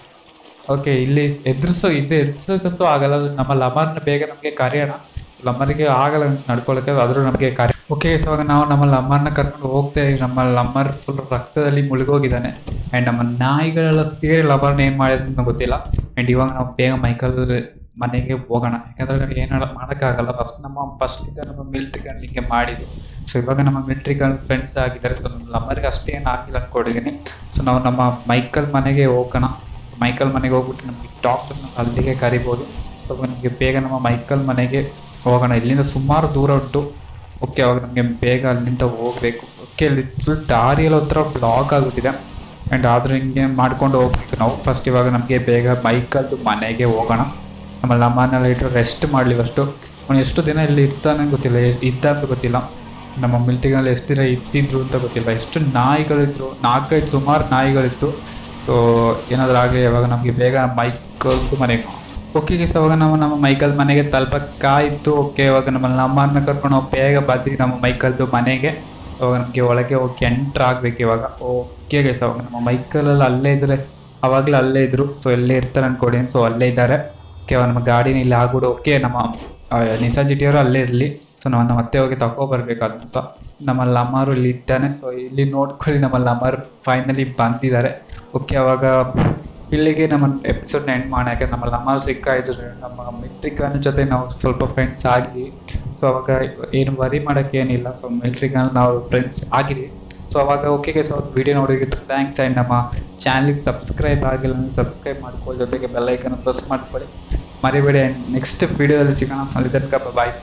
A: ಓಕೆ ಇಲ್ಲಿ ಎದುರಿಸೋ ಇದು ಎದುರಿಸೋಕ್ಕಂತೂ ಆಗಲ್ಲ ಅದು ನಮ್ಮ ಲಮರ್ನ ಬೇಗ ನಮಗೆ ಕರೆಯೋಣ ಲಮ್ಮರಿಗೆ ಆಗಲ್ಲ ನಡ್ಕೊಳ್ಳೋಕೆ ಆದರೂ ನಮಗೆ ಕರೆ ಓಕೆ ಸೊ ಅವಾಗ ನಾವು ನಮ್ಮ ಲಮ್ಮರ್ನ ಕರ್ಕೊಂಡು ಹೋಗ್ತಾ ಇದೀವಿ ನಮ್ಮ ಲಮ್ಮರ್ ಫುಲ್ ರಕ್ತದಲ್ಲಿ ಮುಳುಗೋಗಿದ್ದಾನೆ ಆ್ಯಂಡ್ ನಮ್ಮ ನಾಯಿಗಳೆಲ್ಲ ಸೇರಿ ಲಮ್ಮರ್ನ ಏನು ಮಾಡಿದ್ರು ಅಂತ ಗೊತ್ತಿಲ್ಲ ಆ್ಯಂಡ್ ಇವಾಗ ನಾವು ಬೇಗ ಮೈಕಲ್ ಮನೆಗೆ ಹೋಗೋಣ ಯಾಕಂದ್ರೆ ಏನು ಮಾಡೋಕ್ಕಾಗಲ್ಲ ಫಸ್ಟ್ ನಮ್ಮ ಫಸ್ಟ್ ಇಂದ ನಮ್ಮ ಮಿಲ್ಟ್ರಿ ಗನ್ ಹಿಂಗೆ ಮಾಡಿದ್ವಿ ಸೊ ಇವಾಗ ನಮ್ಮ ಮಿಲ್ಟ್ರಿ ಗನ್ ಫ್ರೆಂಡ್ಸ್ ಆಗಿದ್ದಾರೆ ಸೊ ನಮ್ಮ ಲಮ್ಮರಿಗೆ ಅಷ್ಟೇನು ಆಗಿಲ್ಲ ಅಂದ್ಕೊಂಡಿದ್ದೀನಿ ಸೊ ನಾವು ನಮ್ಮ ಮೈಕಲ್ ಮನೆಗೆ ಹೋಗೋಣ ಸೊ ಮೈಕಲ್ ಮನೆಗೆ ಹೋಗ್ಬಿಟ್ಟು ನಮಗೆ ಡಾಕ್ಟರ್ ಅಲ್ಲಿಗೆ ಕರಿಬೋದು ಸೊ ನಮಗೆ ಬೇಗ ನಮ್ಮ ಮೈಕಲ್ ಮನೆಗೆ ಹೋಗೋಣ ಇಲ್ಲಿಂದ ಸುಮಾರು ದೂರ ಉಂಟು ಓಕೆ ಅವಾಗ ನಮಗೆ ಬೇಗ ಅಲ್ಲಿಂದ ಹೋಗಬೇಕು ಓಕೆ ಅಲ್ಲಿ ಫುಲ್ ದಾರಿಯಲ್ಲಿ ಒಂಥರ ಬ್ಲಾಕ್ ಆಗುತ್ತಿದೆ ಆ್ಯಂಡ್ ಆದರೂ ಹಿಂಗೆ ಮಾಡ್ಕೊಂಡು ಹೋಗ್ಬೇಕು ನಾವು ಫಸ್ಟ್ ಇವಾಗ ನಮಗೆ ಬೇಗ ಬೈಕದ್ದು ಮನೆಗೆ ಹೋಗೋಣ ಆಮೇಲೆ ನಮ್ಮನ್ನೆಲ್ಲ ಇಟ್ಟು ರೆಸ್ಟ್ ಮಾಡಲಿ ಫಸ್ಟು ಅವನು ಎಷ್ಟು ದಿನ ಇಲ್ಲಿ ಇರ್ತಾನೆ ಗೊತ್ತಿಲ್ಲ ಎಷ್ಟ್ ಇದ್ದ ಅಂತ ಗೊತ್ತಿಲ್ಲ ನಮ್ಮ ಮಿಲ್ಟಿಗಳಲ್ಲಿ ಎಷ್ಟು ದಿನ ಇದ್ದಿದ್ರು ಅಂತ ಗೊತ್ತಿಲ್ಲ ಎಷ್ಟು ನಾಯಿಗಳಿದ್ರು ನಾಲ್ಕೈದು ಸುಮಾರು ನಾಯಿಗಳಿತ್ತು ಸೊ ಏನಾದರೂ ಆಗಲಿ ಇವಾಗ ನಮಗೆ ಬೇಗ ಮೈಕಲ್ದು ಮನೆಗೆ ಓಕೆ ಗೈಸ್ ಅವಾಗ ನಾವು ನಮ್ಮ ಮೈಕಲ್ ಮನೆಗೆ ತಲುಪಕ್ಕಾಯಿತು ಓಕೆ ಇವಾಗ ನಮ್ಮ ನಮ್ಮನ್ನ ಕರ್ಕೊಂಡು ಹೋಗಿ ಬೇಗ ಬಂದ್ವಿ ನಮ್ಮ ಮೈಕಲ್ದು ಮನೆಗೆ ಅವಾಗ ನಮಗೆ ಒಳಗೆ ಹೋಗಿ ಎಂಟ್ರ್ ಆಗ್ಬೇಕು ಇವಾಗ ಓಕೆ ಗೈಸ್ ಅವಾಗ ನಮ್ಮ ಮೈಕಲಲ್ಲಿ ಅಲ್ಲೇ ಇದ್ರೆ ಅವಾಗಲೇ ಅಲ್ಲೇ ಇದ್ರು ಸೊ ಎಲ್ಲೇ ಇರ್ತಾರೆ ಅನ್ಕೊಡಿ ಸೊ ಅಲ್ಲೇ ಇದ್ದಾರೆ ಓಕೆ ಅವಾಗ ನಮ್ಮ ಗಾಡಿನ ಇಲ್ಲಿ ಆಗ್ಬಿಡು ಓಕೆ ನಮ್ಮ ಆ, ನಿಸಾ ಜಿಟಿಯವರು ಅಲ್ಲೇ ಇರಲಿ ಸೊ ನಾವು ಮತ್ತೆ ಹೋಗಿ ತಗೊಬರ್ಬೇಕು ಅದನ್ನ ಸಹ ನಮ್ಮ ಲಮ್ಮರು ಇಲ್ಲಿ ಇದ್ದಾನೆ ಸೊ ಇಲ್ಲಿ ನೋಡ್ಕೊಳ್ಳಿ ನಮ್ಮ ಲಮ್ಮರ್ ಫೈನಲಿ ಬಂದಿದ್ದಾರೆ ಓಕೆ ಅವಾಗ ಇಲ್ಲಿಗೆ ನಮ್ಮ ಎಪಿಸೋಡ್ನ ಎಂಡ್ ಮಾಡೋಣ ಯಾಕಂದ್ರೆ ನಮ್ಮ ಲಮ್ಮರ್ ಸಿಕ್ಕಾಯಿದ್ರು ನಮ್ಮ ಮಿಲ್ಟ್ರಿಕನ್ ಜೊತೆ ನಾವು ಸ್ವಲ್ಪ ಫ್ರೆಂಡ್ಸ್ ಆಗಿ ಸೊ ಅವಾಗ ಏನು ವರಿ ಮಾಡೋಕ್ಕೆ ಏನಿಲ್ಲ ಸೊ ಮಿಲ್ಟ್ರಿಗನ್ ನಾವು ಫ್ರೆಂಡ್ಸ್ ಆಗಿದ್ವಿ ಸೊ ಅವಾಗ ಓಕೆಗೆ ಸೊ ವಿಡಿಯೋ ನೋಡೋದಕ್ಕೆ ಥ್ಯಾಂಕ್ಸ್ ಆ್ಯಂಡ್ ನಮ್ಮ ಚಾನಲ್ಗೆ ಸಬ್ಸ್ಕ್ರೈಬ್ ಆಗಿಲ್ಲ ಅಂದರೆ ಸಬ್ಸ್ಕ್ರೈಬ್ ಮಾಡ್ಕೊಳ್ಳಿ ಜೊತೆಗೆ ಬೆಲ್ಲೈಕನ್ ಪ್ರೆಸ್ ಮಾಡ್ಕೊಳ್ಳಿ ಮರಿಬೇಡಿ ನೆಕ್ಸ್ಟ್ ವಿಡಿಯೋದಲ್ಲಿ ಸಿಗೋಣ ಅಲ್ಲಿ ತನಕ ಬಾಯ್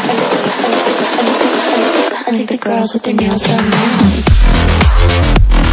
B: I think the girls with their nails done now.